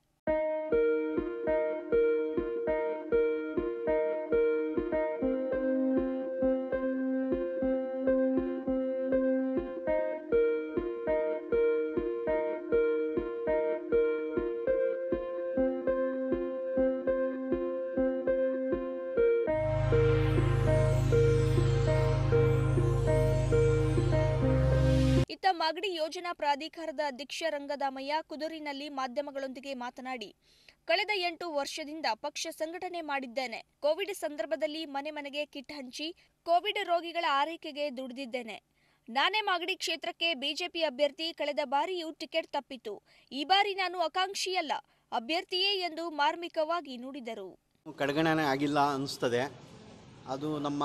ಇತ್ತ ಮಾಗಡಿ ಯೋಜನಾ ಪ್ರಾಧಿಕಾರದ ಅಧ್ಯಕ್ಷ ರಂಗದಾಮಯ್ಯ ಕುದೂರಿನಲ್ಲಿ ಮಾಧ್ಯಮಗಳೊಂದಿಗೆ ಮಾತನಾಡಿ ಕಳೆದ ಎಂಟು ವರ್ಷದಿಂದ ಪಕ್ಷ ಸಂಘಟನೆ ಮಾಡಿದ್ದೇನೆ ಕೋವಿಡ್ ಸಂದರ್ಭದಲ್ಲಿ ಮನೆ ಮನೆಗೆ ಕಿಟ್ ಹಂಚಿ ಕೋವಿಡ್ ರೋಗಿಗಳ ಆರೈಕೆಗೆ ದುಡಿದಿದ್ದೇನೆ ನಾನೇ ಮಾಗಡಿ ಕ್ಷೇತ್ರಕ್ಕೆ ಬಿಜೆಪಿ ಅಭ್ಯರ್ಥಿ ಕಳೆದ ಬಾರಿಯೂ ಟಿಕೆಟ್ ತಪ್ಪಿತು ಈ ಬಾರಿ ನಾನು ಆಕಾಂಕ್ಷಿಯಲ್ಲ ಅಭ್ಯರ್ಥಿಯೇ ಎಂದು ಮಾರ್ಮಿಕವಾಗಿ ನುಡಿದರು ಕಡೆಗಣನೆ ಆಗಿಲ್ಲ ಅನಿಸ್ತದೆ ಅದು ನಮ್ಮ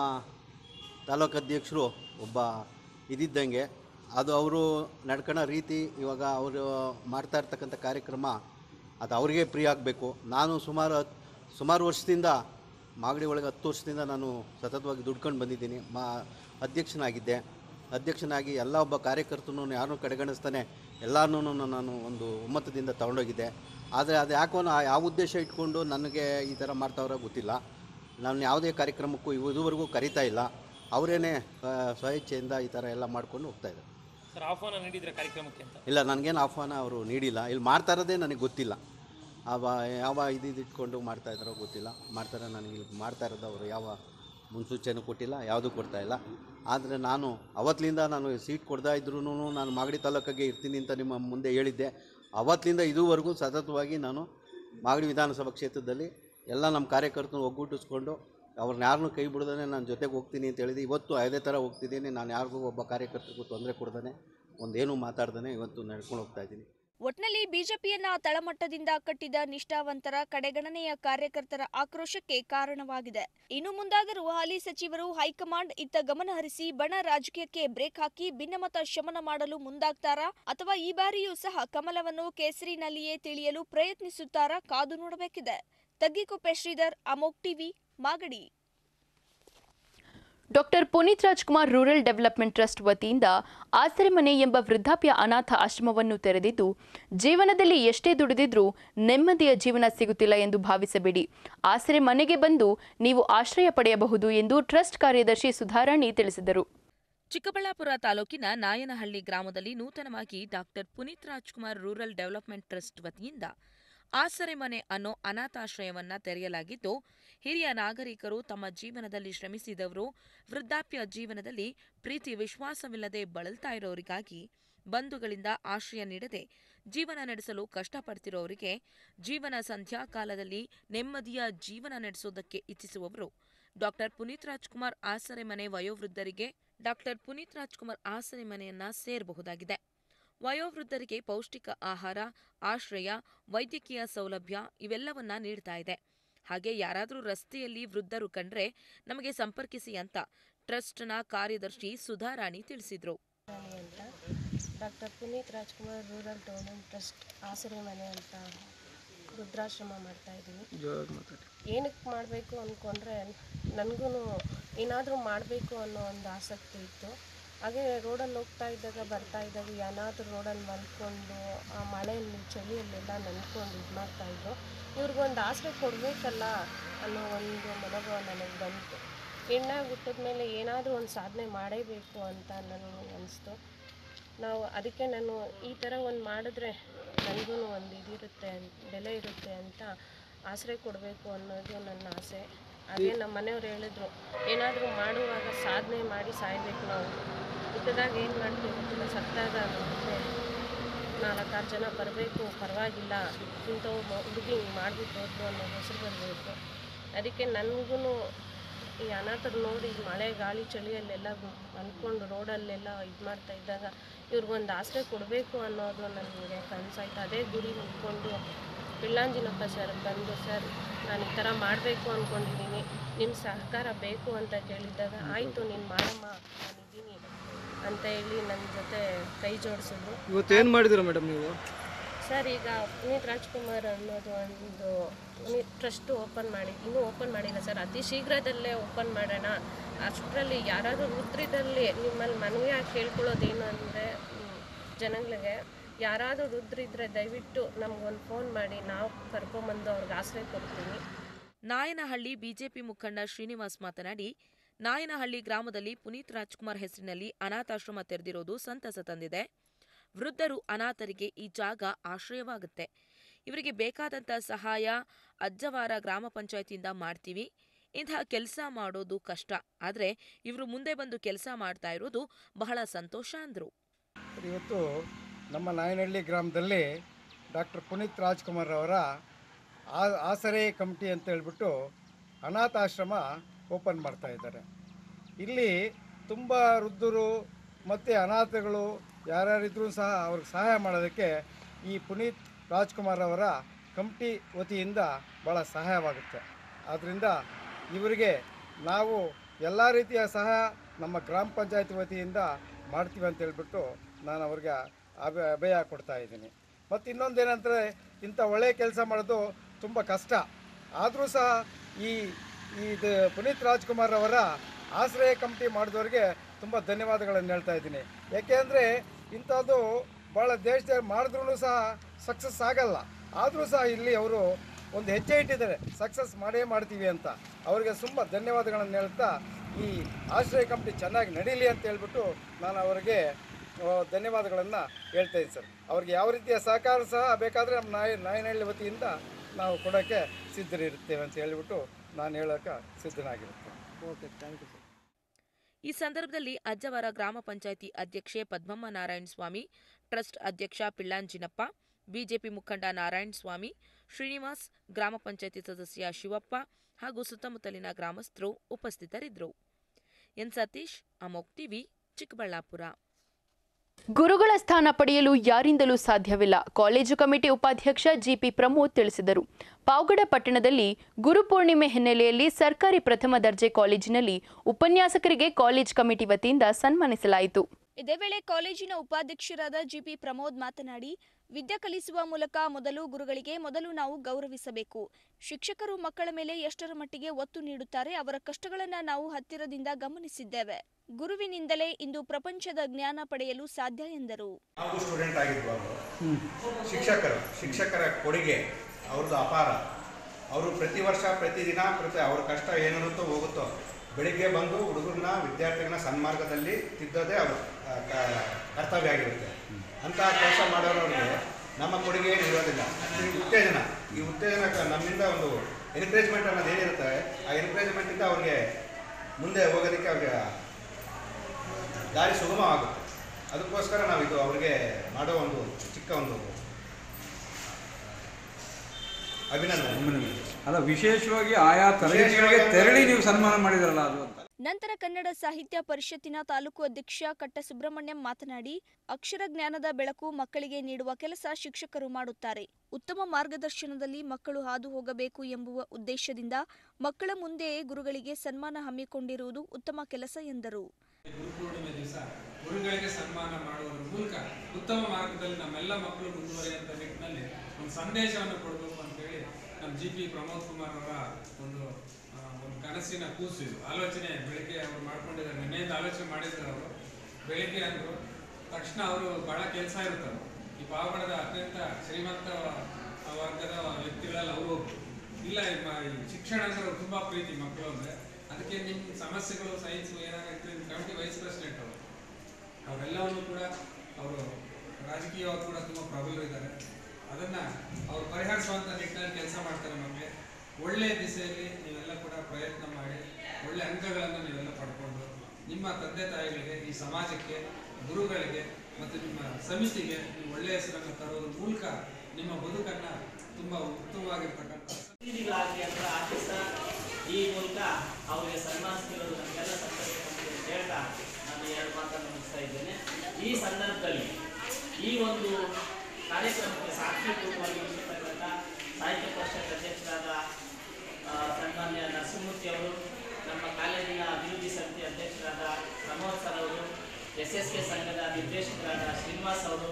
ತಾಲೂಕು ಅಧ್ಯಕ್ಷರು ಒಬ್ಬ ಇದಿದ್ದಂಗೆ ಅದು ಅವರು ನಡ್ಕೊಳ್ಳೋ ರೀತಿ ಇವಾಗ ಅವರು ಮಾಡ್ತಾ ಇರ್ತಕ್ಕಂಥ ಕಾರ್ಯಕ್ರಮ ಅದು ಅವ್ರಿಗೆ ಪ್ರಿಯ ಆಗಬೇಕು ನಾನು ಸುಮಾರು ಹತ್- ಸುಮಾರು ವರ್ಷದಿಂದ ಮಾಗಡಿ ಒಳಗೆ ಹತ್ತು ವರ್ಷದಿಂದ ನಾನು ಸತತವಾಗಿ ದುಡ್ಕೊಂಡು ಬಂದಿದ್ದೀನಿ ಮಾ ಅಧ್ಯಕ್ಷನಾಗಿದ್ದೆ ಅಧ್ಯಕ್ಷನಾಗಿ ಎಲ್ಲ ಒಬ್ಬ ಕಾರ್ಯಕರ್ತನೂ ಯಾರನ್ನೂ ಕಡೆಗಣಿಸ್ತಾನೆ ಎಲ್ಲರನ್ನೂ ನಾನು ಒಂದು ಒಮ್ಮತದಿಂದ ತಗೊಂಡೋಗಿದ್ದೆ ಆದರೆ ಅದು ಯಾಕೋ ನಾ ಯಾವ ಉದ್ದೇಶ ಇಟ್ಕೊಂಡು ನನಗೆ ಈ ಥರ ಮಾಡ್ತಾವ್ರೋ ಗೊತ್ತಿಲ್ಲ ನಾನು ಯಾವುದೇ ಕಾರ್ಯಕ್ರಮಕ್ಕೂ ಇವು- ಇದುವರೆಗೂ ಕರಿತಾ ಇಲ್ಲ ಅವರೇನೆ ಸ್ವಇಚ್ಛೆಯಿಂದ ಈ ಥರ ಎಲ್ಲ ಮಾಡ್ಕೊಂಡು ಹೋಗ್ತಾ ಇದ್ದಾರೆ ಸರ್ ಆಹ್ವಾನ ನೀಡಿದ್ರೆ ಕಾರ್ಯಕ್ರಮಕ್ಕೆ ಅಂತ ಇಲ್ಲ ನನಗೇನು ಆಹ್ವಾನ ಅವರು ನೀಡಿಲ್ಲ ಇಲ್ಲಿ ಮಾಡ್ತಾ ಇರೋದೇ ನನಗೆ ಗೊತ್ತಿಲ್ಲ ಅವ ಯಾವ ಇದು ಇದು ಇಟ್ಕೊಂಡು ಮಾಡ್ತಾ ಇದ್ದಾರೋ ಗೊತ್ತಿಲ್ಲ ಮಾಡ್ತಾರೆ ನನಗೆ ಇಲ್ಲಿ ಮಾಡ್ತಾ ಇರೋದು ಅವರು ಯಾವ ಮುನ್ಸೂಚನೆ ಕೊಟ್ಟಿಲ್ಲ ಯಾವುದೂ ಕೊಡ್ತಾ ಇಲ್ಲ ಆದರೆ ನಾನು ಅವತ್ತಿನಿಂದ ನಾನು ಸೀಟ್ ಕೊಡ್ತಾ ಇದ್ರೂ ನಾನು ಮಾಗಡಿ ತಾಲೂಕಿಗೆ ಇರ್ತೀನಿ ಅಂತ ನಿಮ್ಮ ಮುಂದೆ ಹೇಳಿದ್ದೆ ಅವತ್ತಿನಿಂದ ಇದುವರೆಗೂ ಸತತವಾಗಿ ನಾನು ಮಾಗಡಿ ವಿಧಾನಸಭಾ ಕ್ಷೇತ್ರದಲ್ಲಿ ಎಲ್ಲ ನಮ್ಮ ಕಾರ್ಯಕರ್ತರು ಒಗ್ಗೂಡಿಸ್ಕೊಂಡು ಅವ್ರನ್ನ ಯಾರನ್ನೂ ಕೈ ಬಿಡ್ದೇ ನಾನು ಜೊತೆಗೆ ಹೋಗ್ತೀನಿ ಅಂತ ಹೇಳಿದೆ ಇವತ್ತು ಅದೇ ಥರ ಹೋಗ್ತಿದ್ದೀನಿ ನಾನು ಯಾರಿಗೂ ಒಬ್ಬ ಕಾರ್ಯಕರ್ತರಿಗೂ ತೊಂದರೆ ಕೊಡ್ದೇ ಒಂದೇನು ಮಾತಾಡ್ದೇ ಇವತ್ತು ನಡ್ಕೊಂಡು ಹೋಗ್ತಾ ಇದ್ದೀನಿ ಒಟ್ನಲ್ಲಿ ಬಿಜೆಪಿಯನ್ನ ತಳಮಟ್ಟದಿಂದ ಕಟ್ಟಿದ ನಿಷ್ಠಾವಂತರ ಕಡೆಗಣನೆಯ ಕಾರ್ಯಕರ್ತರ ಆಕ್ರೋಶಕ್ಕೆ ಕಾರಣವಾಗಿದೆ ಇನ್ನು ಮುಂದಾದರೂ ಹಾಲಿ ಸಚಿವರು ಹೈಕಮಾಂಡ್ ಇತ್ತ ಗಮನ ಹರಿಸಿ ಬಣ ರಾಜಕೀಯಕ್ಕೆ ಬ್ರೇಕ್ ಹಾಕಿ ಭಿನ್ನಮತ ಶಮನ ಮಾಡಲು ಮುಂದಾಗ್ತಾರಾ ಅಥವಾ ಈ ಬಾರಿಯೂ ಸಹ ಕಮಲವನ್ನು ಕೇಸರಿನಲ್ಲಿಯೇ ತಿಳಿಯಲು ಪ್ರಯತ್ನಿಸುತ್ತಾರಾ ಕಾದು ನೋಡಬೇಕಿದೆ ತಗ್ಗಿಕೊಪ್ಪೆ ಶ್ರೀಧರ್ ಅಮೋಕ್ TV Magadi doctor Puneeth Rajkumar rural development trust ವತಿಯಿಂದ ಆಸರೆ ಮನೆ ಎಂಬ ವೃದ್ಧಾಪ್ಯ ಅನಾಥ ಆಶ್ರಮವನ್ನು ತೆರೆದಿದ್ದು ಜೀವನದಲ್ಲಿ ಎಷ್ಟೇ ದುಡಿದಿದ್ರೂ ನೆಮ್ಮದಿಯ ಜೀವನ ಸಿಗುತ್ತಿಲ್ಲ ಎಂದು ಭಾವಿಸಬೇಡಿ ಆಸರೆ ಮನೆಗೆ ಬಂದು ನೀವು ಆಶ್ರಯ ಪಡೆಯಬಹುದು ಎಂದು ಟ್ರಸ್ಟ್ ಕಾರ್ಯದರ್ಶಿ ಸುಧಾರಾಣಿ ತಿಳಿಸಿದರು ಚಿಕ್ಕಬಳ್ಳಾಪುರ ತಾಲೂಕಿನ ನಾಯನಹಳ್ಳಿ ಗ್ರಾಮದಲ್ಲಿ ನೂತನವಾಗಿ doctor Puneeth Rajkumar rural development trust ವತಿಯಿಂದ ಆಸರೆ ಮನೆ ಅನ್ನೋ ಅನಾಥಾಶ್ರಯವನ್ನ ತೆರೆಯಲಾಗಿದ್ದು ಹಿರಿಯ ನಾಗರಿಕರು ತಮ್ಮ ಜೀವನದಲ್ಲಿ ಶ್ರಮಿಸಿದವರು ವೃದ್ಧಾಪ್ಯ ಜೀವನದಲ್ಲಿ ಪ್ರೀತಿ ವಿಶ್ವಾಸವಿಲ್ಲದೆ ಬಳಲ್ತಾ ಇರೋರಿಗಾಗಿ ಬಂಧುಗಳಿಂದ ಆಶ್ರಯ ನೀಡದೆ ಜೀವನ ನಡೆಸಲು ಕಷ್ಟಪಡ್ತಿರೋರಿಗೆ ಜೀವನ ಸಂಧ್ಯಾಕಾಲದಲ್ಲಿ ನೆಮ್ಮದಿಯ ಜೀವನ ನಡೆಸೋದಕ್ಕೆ ಇಚ್ಛಿಸುವವರು ಡಾಕ್ಟರ್ ಪುನೀತ್ ರಾಜ್ಕುಮಾರ್ ಆಸರೆ ಮನೆ ವಯೋವೃದ್ಧರಿಗೆ ಡಾಕ್ಟರ್ ಪುನೀತ್ ರಾಜ್ಕುಮಾರ್ ಆಸರೆ ಮನೆಯನ್ನ ಸೇರಬಹುದಾಗಿದೆ ವಯೋವೃದ್ಧರಿಗೆ ಪೌಷ್ಟಿಕ ಆಹಾರ ಆಶ್ರಯ ವೈದ್ಯಕೀಯ ಸೌಲಭ್ಯ ಇವೆಲ್ಲವನ್ನ ನೀಡ್ತಾ ಇದೆ ಹಾಗೆ ಯಾರಾದರೂ ರಸ್ತೆಯಲ್ಲಿ ವೃದ್ಧರು ಕಂಡ್ರೆ ನಮಗೆ ಸಂಪರ್ಕಿಸಿ ಅಂತ ಟ್ರಸ್ಟ್ನ ಕಾರ್ಯದರ್ಶಿ ಸುಧಾರಾಣಿ ತಿಳಿಸಿದ್ರು ಅಂತ doctor Puneeth Rajkumar rural development trust ಆಸರೆ ಮನೆ ಅಂತ ವೃದ್ಧಾಶ್ರಮ ಮಾಡ್ತಾ ಇದ್ದೀವಿ ಏನಕ್ಕೆ ಮಾಡಬೇಕು ಅಂದ್ಕೊಂಡ್ರೆ ನನಗೂ ಏನಾದರೂ ಮಾಡಬೇಕು ಅನ್ನೋ ಒಂದು ಆಸಕ್ತಿ ಇತ್ತು ಹಾಗೆ ರೋಡಲ್ಲಿ ಹೋಗ್ತಾ ಇದ್ದಾಗ ಬರ್ತಾ ಇದ್ದಾಗ ಏನಾದರೂ ರೋಡಲ್ಲಿ ಮಲ್ಕೊಂಡು ಆ ಮಳೆಯಲ್ಲಿ ಚಳಿಯಲ್ಲೆಲ್ಲ ನೆನ್ಕೊಂಡು ಇದು ಮಾಡ್ತಾಯಿದ್ರು ಇವ್ರಿಗೊಂದು ಆಸರೆ ಕೊಡಬೇಕಲ್ಲ ಅನ್ನೋ ಒಂದು ಮನೋಭಾವ ನನಗೆ ಬಂತು ಹೆಣ್ಣಾಗಿ ಹುಟ್ಟಿದ ಮೇಲೆ ಏನಾದರೂ ಒಂದು ಸಾಧನೆ ಮಾಡೇಬೇಕು ಅಂತ ನನಗೆ ಅನಿಸ್ತು ನಾವು ಅದಕ್ಕೆ ನಾನು ಈ ಥರ ಒಂದು ಮಾಡಿದ್ರೆ ನನಗೂ ಒಂದು ಇದಿರುತ್ತೆ ಬೆಲೆ ಇರುತ್ತೆ ಅಂತ ಆಸರೆ ಕೊಡಬೇಕು ಅನ್ನೋದು ನನ್ನ ಆಸೆ ಅದೇ ನಮ್ಮ ಮನೆಯವ್ರು ಹೇಳಿದ್ರು ಏನಾದರೂ ಮಾಡುವಾಗ ಸಾಧನೆ ಮಾಡಿ ಸಾಯ್ಬೇಕು ನಾವು ಹುಟ್ಟಿದಾಗ ಏನು ಮಾಡ್ತೀವಿ ಗೊತ್ತಿಲ್ಲ ಸತ್ತಾಗ ನಮಗೆ ನಾಲ್ಕಾರು ಜನ ಬರಬೇಕು ಪರವಾಗಿಲ್ಲ ಇಂಥವು ಹುಡುಗಿ ಹಿಂಗೆ ಮಾಡಿಬಿಟ್ಟು ಹೋದ್ರು ಅನ್ನೋ ಹೆಸರು ಬರಬೇಕು ಅದಕ್ಕೆ ನನಗೂ ಈ ಅನಾಥರು ನೋಡಿ ಮಳೆ ಗಾಳಿ ಚಳಿಯಲ್ಲೆಲ್ಲ ಅಂದ್ಕೊಂಡು ರೋಡಲ್ಲೆಲ್ಲ ಇದು ಮಾಡ್ತಾ ಇದ್ದಾಗ ಇವ್ರಿಗೊಂದು ಆಸರೆ ಕೊಡಬೇಕು ಅನ್ನೋದು ನನಗೆ ಕನಸಾಯ್ತು ಅದೇ ಗುರಿ ಇಟ್ಕೊಂಡು ಪಿಳ್ಳಾಂಜಿನಪ್ಪ ಸರ್ ಬಂದು ಸರ್ ನಾನು ಈ ಥರ ಮಾಡಬೇಕು ಅಂದ್ಕೊಂಡಿದ್ದೀನಿ ನಿಮ್ಮ ಸಹಕಾರ ಬೇಕು ಅಂತ ಕೇಳಿದಾಗ ಆಯಿತು ನೀನು ಮಾಡಮ್ಮ ನಾನಿದ್ದೀನಿ ಅಂತ ಹೇಳಿ ನನ್ನ ಜೊತೆ ಕೈ ಜೋಡಿಸಿದ್ರು ಇವತ್ತೇನು ಮಾಡಿದ್ದೀರಾ ಮೇಡಮ್ ನೀವು ಸರ್ ಈಗ ಪುನೀತ್ ರಾಜ್ಕುಮಾರ್ ಅನ್ನೋದು ಒಂದು ಪುನೀತ್ ಟ್ರಸ್ಟ್ ಓಪನ್ ಮಾಡಿ ಇನ್ನೂ ಓಪನ್ ಮಾಡಿಲ್ಲ ಸರ್ ಅತಿ ಶೀಘ್ರದಲ್ಲೇ ಓಪನ್ ಮಾಡೋಣ ಅಷ್ಟರಲ್ಲಿ ಯಾರಾದರೂ ವೃದ್ಧರಲ್ಲಿ ನಿಮ್ಮಲ್ಲಿ ಮನವಿ ಆಗಿ ಕೇಳ್ಕೊಳ್ಳೋದೇನು ಅಂದರೆ ಜನಗಳಿಗೆ ಯಾರಾದರೂ ವೃದ್ಧರಿದ್ರೆ ದಯವಿಟ್ಟು ನಮ್ಗೊಂದು ಫೋನ್ ಮಾಡಿ ನಾವು ಕರ್ಕೊಂಬಂದು ಅವ್ರಿಗೆ ಆಶ್ರಯ ಕೊಡ್ತೀವಿ ನಾಯನಹಳ್ಳಿ ಬಿಜೆಪಿ ಮುಖಂಡ ಶ್ರೀನಿವಾಸ್ ಮಾತನಾಡಿ ನಾಯನಹಳ್ಳಿ ಗ್ರಾಮದಲ್ಲಿ ಪುನೀತ್ ರಾಜ್ಕುಮಾರ್ ಹೆಸರಿನಲ್ಲಿ ಅನಾಥಾಶ್ರಮ ತೆರೆದಿರೋದು ಸಂತಸ ತಂದಿದೆ ವೃದ್ಧರು ಅನಾಥರಿಗೆ ಈ ಜಾಗ ಆಶ್ರಯವಾಗುತ್ತೆ ಇವರಿಗೆ ಬೇಕಾದಂಥ ಸಹಾಯ ಅಜ್ಜವಾರ ಗ್ರಾಮ ಪಂಚಾಯತಿಯಿಂದ ಮಾಡ್ತೀವಿ ಇಂತಹ ಕೆಲಸ ಮಾಡೋದು ಕಷ್ಟ ಆದರೆ ಇವರು ಮುಂದೆ ಬಂದು ಕೆಲಸ ಮಾಡ್ತಾ ಇರೋದು ಬಹಳ ಸಂತೋಷ ಅಂದರು ಇವತ್ತು ನಮ್ಮ ನಾಯನಹಳ್ಳಿ ಗ್ರಾಮದಲ್ಲಿ ಡಾಕ್ಟರ್ ಪುನೀತ್ ರಾಜ್ಕುಮಾರ್ ಅವರ ಆ- ಆಸರೆ ಕಮಿಟಿ ಅಂತ ಹೇಳ್ಬಿಟ್ಟು ಅನಾಥಾಶ್ರಮ ಓಪನ್ ಮಾಡ್ತಾ ಇದ್ದಾರೆ ಇಲ್ಲಿ ತುಂಬ ವೃದ್ಧರು ಮತ್ತು ಅನಾಥಗಳು ಯಾರ್ಯಾರಿದ್ರೂ ಸಹ ಅವ್ರಿಗೆ ಸಹಾಯ ಮಾಡೋದಕ್ಕೆ ಈ ಪುನೀತ್ ರಾಜ್ಕುಮಾರ್ ಅವರ ಕಮಿಟಿ ವತಿಯಿಂದ ಭಾಳ ಸಹಾಯವಾಗುತ್ತೆ ಆದ್ದರಿಂದ ಇವರಿಗೆ ನಾವು ಎಲ್ಲ ರೀತಿಯ ಸಹಾಯ ನಮ್ಮ ಗ್ರಾಮ ಪಂಚಾಯತ್ ವತಿಯಿಂದ ಮಾಡ್ತೀವಿ ಅಂತ ಹೇಳ್ಬಿಟ್ಟು ನಾನು ಅವ್ರಿಗೆ ಅಭಯ ಅಭಯ ಕೊಡ್ತಾ ಇದ್ದೀನಿ ಮತ್ತು ಇನ್ನೊಂದೇನಂದರೆ ಇಂಥ ಒಳ್ಳೆಯ ಕೆಲಸ ಮಾಡೋದು ತುಂಬ ಕಷ್ಟ ಆದರೂ ಸಹ ಈ ಇದು ಪುನೀತ್ ರಾಜ್ಕುಮಾರ್ ಅವರ ಆಶ್ರಯ ಕಮಿಟಿ ಮಾಡಿದವ್ರಿಗೆ ತುಂಬ ಧನ್ಯವಾದಗಳನ್ನು ಹೇಳ್ತಾ ಇದ್ದೀನಿ ಯಾಕೆಂದರೆ ಇಂಥದ್ದು ಭಾಳ ದೇಶದಲ್ಲಿ ಮಾಡಿದ್ರೂ ಸಹ ಸಕ್ಸಸ್ ಆಗಲ್ಲ ಆದರೂ ಸಹ ಇಲ್ಲಿ ಅವರು ಒಂದು ಹೆಜ್ಜೆ ಇಟ್ಟಿದ್ದಾರೆ ಸಕ್ಸಸ್ ಮಾಡೇ ಮಾಡ್ತೀವಿ ಅಂತ ಅವರಿಗೆ ತುಂಬ ಧನ್ಯವಾದಗಳನ್ನು ಹೇಳ್ತಾ ಈ ಆಶ್ರಯ ಕಮಿಟಿ ಚೆನ್ನಾಗಿ ನಡೀಲಿ ಅಂತ ಹೇಳ್ಬಿಟ್ಟು ನಾನು ಅವರಿಗೆ ಆ, ಧನ್ಯವಾದಗಳನ್ನು ಹೇಳ್ತಾ ಇದ್ದೀನಿ ಸರ್ ಅವ್ರಿಗೆ ಯಾವ ರೀತಿಯ ಸಹಕಾರ ಸಹ ಬೇಕಾದರೆ ನಮ್ಮ ನಾಯ ನಾಯನಹಳ್ಳಿ ವತಿಯಿಂದ ನಾವು ಕೊಡೋಕ್ಕೆ ಸಿದ್ಧರಿರ್ತೇವೆ ಅಂತ ಹೇಳಿಬಿಟ್ಟು ನಾನು ಹೇಳೋಕ್ಕೆ ಸಿದ್ಧನಾಗಿರ್ತೇನೆ ಓಕೆ ಥ್ಯಾಂಕ್ ಯು ಸರ್ ಈ ಸಂದರ್ಭದಲ್ಲಿ ಅಜ್ಜವರ ಗ್ರಾಮ ಪಂಚಾಯಿತಿ ಅಧ್ಯಕ್ಷೆ ಪದ್ಮಮ್ಮ ನಾರಾಯಣ ಸ್ವಾಮಿ ಟ್ರಸ್ಟ್ ಅಧ್ಯಕ್ಷ ಪಿಳ್ಳಾಂಜಿನಪ್ಪ ಬಿಜೆಪಿ ಮುಖಂಡ ನಾರಾಯಣ ಸ್ವಾಮಿ ಶ್ರೀನಿವಾಸ್ ಗ್ರಾಮ ಪಂಚಾಯಿತಿ ಸದಸ್ಯ ಶಿವಪ್ಪ ಹಾಗೂ ಸುತ್ತಮುತ್ತಲಿನ ಗ್ರಾಮಸ್ಥರು ಉಪಸ್ಥಿತರಿದ್ದರು ಎನ್ ಸತೀಶ್ ಅಮೋಕ್ ಟಿವಿ ಚಿಕ್ಕಬಳ್ಳಾಪುರ ಗುರುಗಳ ಸ್ಥಾನ ಪಡೆಯಲು ಯಾರಿಂದಲೂ ಸಾಧ್ಯವಿಲ್ಲ ಕಾಲೇಜು ಕಮಿಟಿ ಉಪಾಧ್ಯಕ್ಷ ಜಿಪಿ ಪ್ರಮೋದ್ ತಿಳಿಸಿದರು ಪಾವಗಡ ಪಟ್ಟಣದಲ್ಲಿ ಗುರುಪೂರ್ಣಿಮೆ ಹಿನ್ನೆಲೆಯಲ್ಲಿ ಸರ್ಕಾರಿ ಪ್ರಥಮ ದರ್ಜೆ ಕಾಲೇಜಿನಲ್ಲಿ ಉಪನ್ಯಾಸಕರಿಗೆ ಕಾಲೇಜ್ ಕಮಿಟಿ ವತಿಯಿಂದ ಸನ್ಮಾನಿಸಲಾಯಿತು ಇದೇ ವೇಳೆ ಕಾಲೇಜಿನ ಉಪಾಧ್ಯಕ್ಷರಾದ ಜಿಪಿ ಪ್ರಮೋದ್ ಮಾತನಾಡಿ ವಿದ್ಯೆ ಕಲಿಸುವ ಮೂಲಕ ಮೊದಲು ಗುರುಗಳಿಗೆ ಮೊದಲು ನಾವು ಗೌರವಿಸಬೇಕು ಶಿಕ್ಷಕರು ಮಕ್ಕಳ ಮೇಲೆ ಎಷ್ಟರ ಮಟ್ಟಿಗೆ ಒತ್ತು ನೀಡುತ್ತಾರೆ ಅವರ ಕಷ್ಟಗಳನ್ನು ನಾವು ಹತ್ತಿರದಿಂದ ಗಮನಿಸಿದ್ದೇವೆ ಗುರುವಿನಿಂದಲೇ ಇಂದು ಪ್ರಪಂಚದ ಜ್ಞಾನ ಪಡೆಯಲು ಸಾಧ್ಯ ಎಂದರು ನಾವು ಸ್ಟೂಡೆಂಟ್ ಆಗಿದ್ವು ಅವರು ಶಿಕ್ಷಕರು ಶಿಕ್ಷಕರ ಕೊಡುಗೆ ಅವ್ರದ್ದು ಅಪಾರ ಅವರು ಪ್ರತಿ ವರ್ಷ ಪ್ರತಿದಿನ ಪ್ರತಿ ಅವ್ರ ಕಷ್ಟ ಏನಿರುತ್ತೋ ಹೋಗುತ್ತೋ ಬೆಳಿಗ್ಗೆ ಬಂದು ಹುಡುಗರನ್ನ ವಿದ್ಯಾರ್ಥಿಗಳನ್ನ ಸನ್ಮಾರ್ಗದಲ್ಲಿ ತಿದ್ದೋದೇ ಅವ್ರ ಆ, ಕ- ಕರ್ತವ್ಯ ಆಗಿರುತ್ತೆ ಅಂತಹ ಕೆಲಸ ಮಾಡೋರವ್ರಿಗೆ ನಮ್ಮ ಕೊಡುಗೆ ಏನು ಇರೋದಿಲ್ಲ ಈ ಉತ್ತೇಜನ ಈ ಉತ್ತೇಜನ ಕ- ನಮ್ಮಿಂದ ಒಂದು ಎನ್ಕರೇಜ್ಮೆಂಟ್ ಅನ್ನೋದು ಏನಿರುತ್ತೆ ಆ ಎನ್ಕರೇಜ್ಮೆಂಟಿಂದ ಅವ್ರಿಗೆ ಮುಂದೆ ಹೋಗೋದಕ್ಕೆ ಅವ್ರಿಗೆ ದಾರಿ ಸುಗಮವಾಗುತ್ತೆ ಅದಕ್ಕೋಸ್ಕರ ನಾವು ಇದು ಅವ್ರಿಗೆ ಮಾಡೋ ಒಂದು ಚಿಕ್ಕ ಒಂದು ಅಭಿನಂದನೆ ಅಲ್ಲ ವಿಶೇಷವಾಗಿ ಆಯಾ ತರಗತಿಗಳಿಗೆ ತೆರಳಿ ನೀವು ಸನ್ಮಾನ ಮಾಡಿದ್ರಲ್ಲ ಅದು ಅಂತ ನಂತರ ಕನ್ನಡ ಸಾಹಿತ್ಯ ಪರಿಷತ್ತಿನ ತಾಲೂಕು ಅಧ್ಯಕ್ಷ ಕಟ್ಟ ಸುಬ್ರಹ್ಮಣ್ಯಂ ಮಾತನಾಡಿ ಅಕ್ಷರ ಜ್ಞಾನದ ಬೆಳಕು ಮಕ್ಕಳಿಗೆ ನೀಡುವ ಕೆಲಸ ಶಿಕ್ಷಕರು ಮಾಡುತ್ತಾರೆ ಉತ್ತಮ ಮಾರ್ಗದರ್ಶನದಲ್ಲಿ ಮಕ್ಕಳು ಹಾದು ಹೋಗಬೇಕು ಎಂಬುವ ಉದ್ದೇಶದಿಂದ ಮಕ್ಕಳ ಮುಂದೆಯೇ ಗುರುಗಳಿಗೆ ಸನ್ಮಾನ ಹಮ್ಮಿಕೊಂಡಿರುವುದು ಉತ್ತಮ ಕೆಲಸ ಎಂದರು ಗುರುಪೂರ್ಣಿಮೆ ದಿವಸ ಗುರುಗಳಿಗೆ ಸನ್ಮಾನ ಮಾಡುವುದರ ಮೂಲಕ ಉತ್ತಮ ಮಾರ್ಗದಲ್ಲಿ ನಮ್ಮೆಲ್ಲ ಮಕ್ಕಳು ಮುಂದುವರಿಯುವಂಥ ನಿಟ್ಟಿನಲ್ಲಿ ಒಂದು ಸಂದೇಶವನ್ನು ಕೊಡಬೇಕು ಅಂತೇಳಿ ನಮ್ಮ ಜಿ ಪಿ ಪ್ರಮೋದ್ ಕುಮಾರ್ ಅವರ ಒಂದು ಆ, ಒಂದು ಕನಸಿನ ಕೂಸು ಇದು ಆಲೋಚನೆ ಬೆಳಿಗ್ಗೆ ಅವರು ಮಾಡ್ಕೊಂಡಿದ್ದಾರೆ ನಿನ್ನೆಯಿಂದ ಆಲೋಚನೆ ಮಾಡಿದ್ದಾರೆ ಅವರು ಬೆಳಿಗ್ಗೆ ಅಂದರು ತಕ್ಷಣ ಅವರು ಬಹಳ ಕೆಲಸ ಇರ್ತಾರೆ ಈ ಪಾವಗಡದ ಅತ್ಯಂತ ಶ್ರೀಮಂತ ವರ್ಗದ ವ್ಯಕ್ತಿಗಳಲ್ಲಿ ಅವರು ಒಬ್ರು. ಇಲ್ಲ ಈ ಮ- ಈ ಶಿಕ್ಷಣ ಅಂದ್ರೆ ಅವ್ರು ತುಂಬಾ ಪ್ರೀತಿ ಮಕ್ಕಳು ಅಂದ್ರೆ ಅದಕ್ಕೆ ನಿಮ್ಮ ಸಮಸ್ಯೆಗಳು ಸೈನ್ಸ್ ಏನಾಗುತ್ತೆ ಕಮಿಟಿ ವೈಸ್ ಪ್ರೆಸಿಡೆಂಟ್ ಅವರು ಅವರೆಲ್ಲವನ್ನು ಕೂಡ ಅವರು ರಾಜಕೀಯವಾಗಿ ಕೂಡ ತುಂಬ ಪ್ರಬಲರಿದ್ದಾರೆ ಅದನ್ನ ಅವ್ರು ಪರಿಹರಿಸುವಂತ ನಿಟ್ಟಿನಲ್ಲಿ ಕೆಲಸ ಮಾಡ್ತಾರೆ ಮಕ್ಕಳೇ ಒಳ್ಳೆಯ ದಿಸೆಯಲ್ಲಿ ನೀವೆಲ್ಲ ಕೂಡ ಪ್ರಯತ್ನ ಮಾಡಿ ಒಳ್ಳೆ ಅಂಕಗಳನ್ನು ನೀವೆಲ್ಲ ಪಡ್ಕೊಂಡು ನಿಮ್ಮ ತಂದೆ ತಾಯಿಗಳಿಗೆ ಈ ಸಮಾಜಕ್ಕೆ ಗುರುಗಳಿಗೆ ಮತ್ತು ನಿಮ್ಮ ಸಮಿತಿಗೆ ನೀವು ಒಳ್ಳೆಯ ಹೆಸರನ್ನು ತರೋದ್ರ ಮೂಲಕ ನಿಮ್ಮ ಬದುಕನ್ನು ತುಂಬ ಉತ್ತಮವಾಗಿರ್ತಕ್ಕಂಥ ಪ್ರತಿನಿಧಿಗಳಾಗಲಿ ಅಂತ ಆಶಿಸ್ತಾ ಈ ಮೂಲಕ ಅವರಿಗೆ ಸನ್ಮಾನಿಸ್ತಿರೋದು ನಮಗೆಲ್ಲ ಸಂತೋಷ ತಂದಿದೆ ಅಂತ ಹೇಳ್ತಾ ನಾನು ಎರಡು ಮಾತನ್ನು ಮುಗಿಸ್ತಾ ಇದ್ದೇನೆ ಈ ಸಂದರ್ಭದಲ್ಲಿ ಈ ಒಂದು ಕಾರ್ಯಕ್ರಮಕ್ಕೆ ಸಾಕ್ಷಿಪೂರ್ವವಾಗಿ ಇರ್ತಕ್ಕಂಥ ಸಾಹಿತ್ಯ ಪರಿಷತ್ ಅಧ್ಯಕ್ಷರಾದ ಆ, ಸನ್ಮಾನ್ಯ ನರಸಿಂಹಮೂರ್ತಿ ಅವರು ನಮ್ಮ ಕಾಲೇಜಿನ ಅಭಿವೃದ್ಧಿ ಸಮಿತಿ ಅಧ್ಯಕ್ಷರಾದ ಪ್ರಮೋದ್ ಸರ್ ಅವರು ಎಸ್ ಎಸ್ ಕೆ ಸಂಘದ ನಿರ್ದೇಶಕರಾದ ಶ್ರೀನಿವಾಸ್ ಅವರು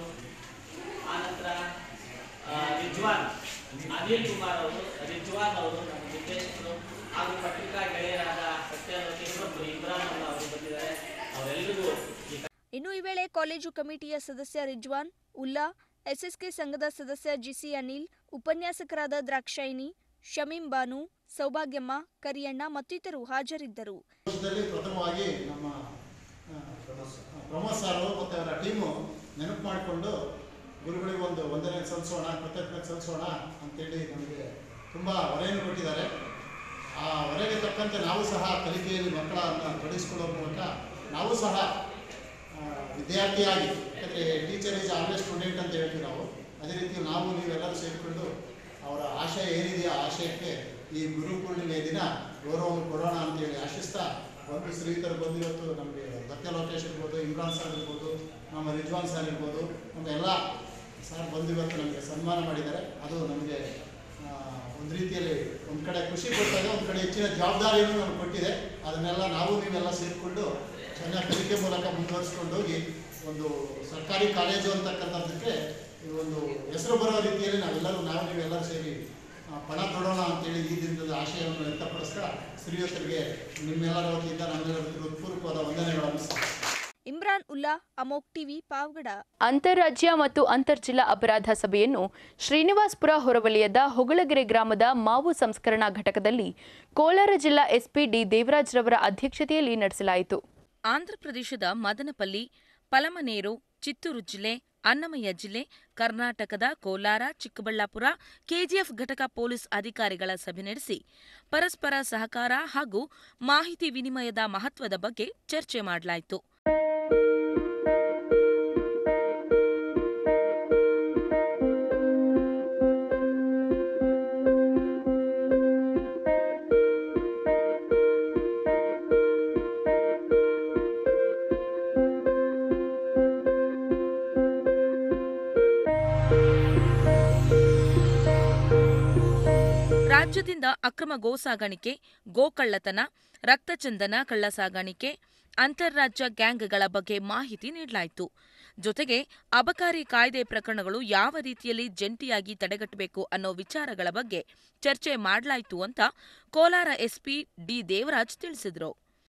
ಆನಂತರ ಆ, ರಿಜ್ವಾನ್ ಅನಿಲ್ ಕುಮಾರ್ ಅವರು ರಿಜ್ವಾನ್ ಅವರು ನಮ್ಮ ನಿರ್ದೇಶಕರು ಹಾಗೂ ಪತ್ರಿಕಾ ಗೆಳೆಯರಾದ ಸತ್ಯಲೋಕಿ ಇನ್ನೊಬ್ಬರು ಇಮ್ರಾನ್ ಅಲ್ಲ ಅವರು ಬಂದಿದ್ದಾರೆ ಅವರೆಲ್ಲರಿಗೂ ಈ ಇನ್ನು ಈ ವೇಳೆ ಕಾಲೇಜು ಕಮಿಟಿಯ ಸದಸ್ಯ ರಿಜ್ವಾನ್ ಉಲ್ಲಾ ಎಸ್ಎಸ್ಕೆ ಸಂಘದ ಸದಸ್ಯ ಜಿಸಿ ಅನಿಲ್ ಉಪನ್ಯಾಸಕರಾದ ದ್ರಾಕ್ಷಾಯಿನಿ ಶಮೀಂ ಬಾನು ಸೌಭಾಗ್ಯಮ್ಮ ಕರಿಯಣ್ಣ ಮತ್ತಿತರರು ಹಾಜರಿದ್ದರು ವರ್ಷದಲ್ಲಿ ಪ್ರಥಮವಾಗಿ ನಮ್ಮ ಆ, ಪ್ರಮೋದ್ ಸರ್ ಮತ್ತು ಅವರ ಟೀಮು ನೆನಪು ಮಾಡಿಕೊಂಡು ಗುರುಗಳಿಗೆ ಒಂದು ವಂದನೆ ಸಲ್ಲಿಸೋಣ ಕೃತಜ್ಞತೆ ಸಲ್ಲಿಸೋಣ ಅಂತೇಳಿ ನಮಗೆ ತುಂಬ ಹೊರೆಯನ್ನು ಕೊಟ್ಟಿದ್ದಾರೆ ಆ ಹೊರೆಗೆ ತಕ್ಕಂತೆ ನಾವು ಸಹ ಕಲಿಕೆಯಲ್ಲಿ ಮಕ್ಕಳನ್ನು ತೊಡಗಿಸ್ಕೊಳ್ಳೋ ಮೂಲಕ ನಾವು ಸಹ ಆ, ವಿದ್ಯಾರ್ಥಿಯಾಗಿ ಯಾಕಂದರೆ ಟೀಚರ್ ಈಸ್ ಆಲ್ವೇಸ್ ಸ್ಟೂಡೆಂಟ್ ಅಂತ ಹೇಳ್ತೀವಿ ನಾವು ಅದೇ ರೀತಿ ನಾವು ನೀವೆಲ್ಲರೂ ಸೇರಿಕೊಂಡು ಅವರ ಆಶಯ ಏನಿದೆಯೋ ಆ ಆಶಯಕ್ಕೆ ಈ ಗುರು ಪೂರ್ಣಿಮೆ ದಿನ ಗೌರವವನ್ನು ಕೊಡೋಣ ಅಂತೇಳಿ ಆಶಿಸ್ತಾ ಒಂದು ಶ್ರೀಯುತರು ಬಂದು ಇವತ್ತು ನಮಗೆ ಸತ್ಯ ಲೋಕೇಶ್ ಇರ್ಬೋದು ಇಮ್ರಾನ್ ಸರ್ ಇರ್ಬೋದು ನಮ್ಮ ರಿಜ್ವಾನ್ ಸರ್ ಇರ್ಬೋದು ನಮ್ಮ ಎಲ್ಲ ಸರ್ ಬಂದು ಇವತ್ತು ನಮಗೆ ಸನ್ಮಾನ ಮಾಡಿದ್ದಾರೆ ಅದು ನಮಗೆ ಆ, ಒಂದು ರೀತಿಯಲ್ಲಿ ಒಂದು ಕಡೆ ಖುಷಿ ಕೊಡ್ತದೆ ಒಂದು ಕಡೆ ಹೆಚ್ಚಿನ ಜವಾಬ್ದಾರಿಯನ್ನು ನಮ್ಗೆ ಕೊಟ್ಟಿದೆ ಅದನ್ನೆಲ್ಲ ನಾವು ನೀವೆಲ್ಲ ಸೇರಿಕೊಂಡು ಚೆನ್ನಾಗಿ ಕಲಿಕೆ ಮೂಲಕ ಮುಂದುವರಿಸ್ಕೊಂಡು ಹೋಗಿ ಒಂದು ಸರ್ಕಾರಿ ಕಾಲೇಜು ಅಂತಕ್ಕಂಥದ್ದಕ್ಕೆ ಇದು ಒಂದು ಹೆಸರು ಬರೋ ರೀತಿಯಲ್ಲಿ ನಾವೆಲ್ಲರೂ ನಾವು ನೀವೆಲ್ಲರೂ ಸೇರಿ ಆ, ಪಣ ತೊಡೋಣ ಅಂತೇಳಿ ಈ ದಿನದ ಆಶಯವನ್ನು ವ್ಯಕ್ತಪಡಿಸ್ತಾ ಶ್ರೀಯುತರಿಗೆ ನಿಮ್ಮೆಲ್ಲರ ವತಿಯಿಂದ ನಮ್ಮೆಲ್ಲರ ಹೃತ್ಪೂರ್ವಕವಾದ ವಂದನೆಗಳನ್ನು ಸಲ್ಲಿಸ್ತೇನೆ. ಇಮ್ರಾನ್ ಉಲ್ಲಾ ಅಮೋಕ್ ಟಿವಿ ಪಾವಗಡ ಅಂತಾರಾಜ್ಯ ಮತ್ತು ಅಂತರ್ಜಿಲ್ಲಾ ಅಪರಾಧ ಸಭೆಯನ್ನು ಶ್ರೀನಿವಾಸ್ಪುರ ಹೊರವಲಯದ ಹೊಗಳಗೆರೆ ಗ್ರಾಮದ ಮಾವು ಸಂಸ್ಕರಣಾ ಘಟಕದಲ್ಲಿ ಕೋಲಾರ ಜಿಲ್ಲಾ ಎಸ್ಪಿ ಡಿ ದೇವರಾಜ್ರವರ ಅಧ್ಯಕ್ಷತೆಯಲ್ಲಿ ನಡೆಸಲಾಯಿತು ಆಂಧ್ರಪ್ರದೇಶದ ಮದನಪಲ್ಲಿ ಪಲಮನೇರು ಚಿತ್ತೂರು ಜಿಲ್ಲೆ ಅನ್ನಮಯ್ಯ ಜಿಲ್ಲೆ ಕರ್ನಾಟಕದ ಕೋಲಾರ ಚಿಕ್ಕಬಳ್ಳಾಪುರ ಕೆಜಿಎಫ್ ಘಟಕ ಪೊಲೀಸ್ ಅಧಿಕಾರಿಗಳ ಸಭೆ ನಡೆಸಿ ಪರಸ್ಪರ ಸಹಕಾರ ಹಾಗೂ ಮಾಹಿತಿ ವಿನಿಮಯದ ಮಹತ್ವದ ಬಗ್ಗೆ ಚರ್ಚೆ ಮಾಡಲಾಯಿತು ರಾಜ್ಯದಿಂದ ಅಕ್ರಮ ಗೋ ಸಾಗಾಣಿಕೆ ಗೋಕಳ್ಳತನ ರಕ್ತಚಂದನ ಕಳ್ಳ ಸಾಗಾಣಿಕೆ ಅಂತಾರಾಜ್ಯ ಗ್ಯಾಂಗ್ಗಳ ಬಗ್ಗೆ ಮಾಹಿತಿ ನೀಡಲಾಯಿತು ಜೊತೆಗೆ ಅಬಕಾರಿ ಕಾಯ್ದೆ ಪ್ರಕರಣಗಳು ಯಾವ ರೀತಿಯಲ್ಲಿ ಜಂಟಿಯಾಗಿ ತಡೆಗಟ್ಟಬೇಕು ಅನ್ನೋ ವಿಚಾರಗಳ ಬಗ್ಗೆ ಚರ್ಚೆ ಮಾಡಲಾಯಿತು ಅಂತ ಕೋಲಾರ ಎಸ್ಪಿ ಡಿ ದೇವರಾಜ್ ತಿಳಿಸಿದರು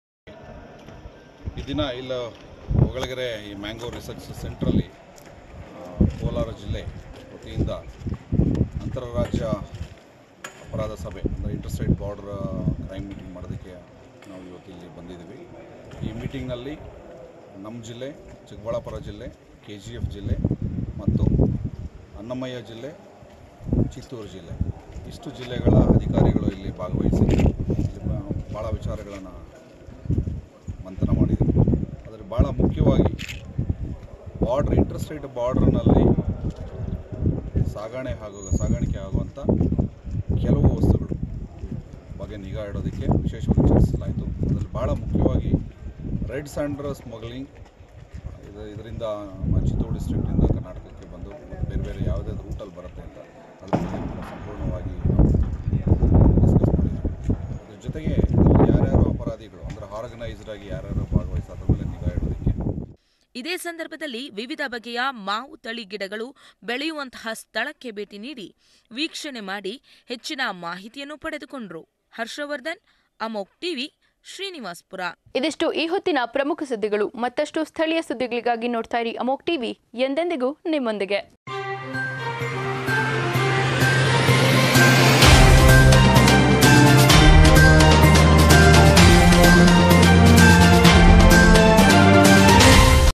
ಈ ದಿನ ಇಲ್ಲ ಹೊಗಳಗೆರೆ ಈ ಮ್ಯಾಂಗೋ ರಿಸರ್ಚ್ ಸೆಂಟ್ರಲ್ಲಿ ಆ, ಕೋಲಾರ ಜಿಲ್ಲೆ ವತಿಯಿಂದ ಅಂತಾರಾಜ್ಯ ಅಪರಾಧ ಸಭೆ ಅಂದರೆ ಇಂಟರ್ಸ್ಟೇಟ್ ಬಾರ್ಡರ್ ಕ್ರೈಮ್ ಮೀಟಿಂಗ್ ಮಾಡೋದಕ್ಕೆ ನಾವು ಇವತ್ತು ಇಲ್ಲಿ ಬಂದಿದ್ದೀವಿ ಈ ಮೀಟಿಂಗ್ನಲ್ಲಿ ನಮ್ಮ ಜಿಲ್ಲೆ ಚಿಕ್ಕಬಳ್ಳಾಪುರ ಜಿಲ್ಲೆ ಕೆ ಜಿ ಎಫ್ ಜಿಲ್ಲೆ ಮತ್ತು ಅನ್ನಮಯ್ಯ ಜಿಲ್ಲೆ ಚಿತ್ತೂರು ಜಿಲ್ಲೆ ಇಷ್ಟು ಜಿಲ್ಲೆಗಳ ಅಧಿಕಾರಿಗಳು ಇಲ್ಲಿ ಭಾಗವಹಿಸಿ ಇಲ್ಲಿ ಬ- ಭಾಳ ವಿಚಾರಗಳನ್ನು ಮಂಥನ ಮಾಡಿದರು ಅದರಲ್ಲಿ ಭಾಳ ಮುಖ್ಯವಾಗಿ ಬಾರ್ಡ್ರ್ ಇಂಟರ್ಸ್ಟೇಟ್ ಬಾರ್ಡ್ರ್ನಲ್ಲಿ ಸಾಗಣೆ ಆಗೋ ಸಾಗಾಣಿಕೆ ಆಗುವಂಥ ಕೆಲವು ವಸ್ತುಗಳು ಬಗ್ಗೆ ನಿಗಾ ಇಡೋದಕ್ಕೆ ವಿಶೇಷವಾಗಿ ಚರ್ಚಿಸಲಾಯಿತು ಅದರಲ್ಲಿ ಭಾಳ ಮುಖ್ಯವಾಗಿ ರೆಡ್ ಸ್ಯಾಂಡರ್ ಸ್ಮಗ್ಲಿಂಗ್ ಇದು ಇದರಿಂದ ನಮ್ಮ ಚಿತ್ತೂರು ಡಿಸ್ಟ್ರಿಕ್ಟಿಂದ ಕರ್ನಾಟಕಕ್ಕೆ ಬಂದು ಮತ್ತು ಬೇರೆ ಬೇರೆ ಯಾವುದೇ ರೂಟಲ್ಲಿ ಬರುತ್ತೆ ಅಂತ ಅದ್ರ ಬಗ್ಗೆ ಕೂಡ ಸಂಪೂರ್ಣವಾಗಿ ನಾವು ಡಿಸ್ಕಸ್ ಮಾಡಿದ್ವಿ ಅದ್ರ ಜೊತೆಗೆ ಇದರಲ್ಲಿ ಯಾರ್ಯಾರು ಅಪರಾಧಿಗಳು ಅಂದರೆ ಆರ್ಗನೈಸ್ಡ್ ಆಗಿ ಯಾರ್ಯಾರು ಭಾಗವಹಿಸಿ ಅದ್ರ ಮೇಲೆ ನಿಗಾ ಇಡೋದಕ್ಕೆ ಇದೇ ಸಂದರ್ಭದಲ್ಲಿ ವಿವಿಧ ಬಗೆಯ ಮಾವು ತಳಿ ಗಿಡಗಳು ಬೆಳೆಯುವಂತಹ ಸ್ಥಳಕ್ಕೆ ಭೇಟಿ ನೀಡಿ ವೀಕ್ಷಣೆ ಮಾಡಿ ಹೆಚ್ಚಿನ ಮಾಹಿತಿಯನ್ನು ಪಡೆದುಕೊಂಡರು ಹರ್ಷವರ್ಧನ್ ಅಮೋಕ್ ಟಿವಿ ಶ್ರೀನಿವಾಸ್ಪುರ ಇದಿಷ್ಟು ಈ ಹೊತ್ತಿನ ಪ್ರಮುಖ ಸುದ್ದಿಗಳು ಮತ್ತಷ್ಟು ಸ್ಥಳೀಯ ಸುದ್ದಿಗಳಿಗಾಗಿ ನೋಡ್ತಾ ಇರಿ ಅಮೋಕ್ ಟಿವಿ ಎಂದೆಂದಿಗೂ ನಿಮ್ಮೊಂದಿಗೆ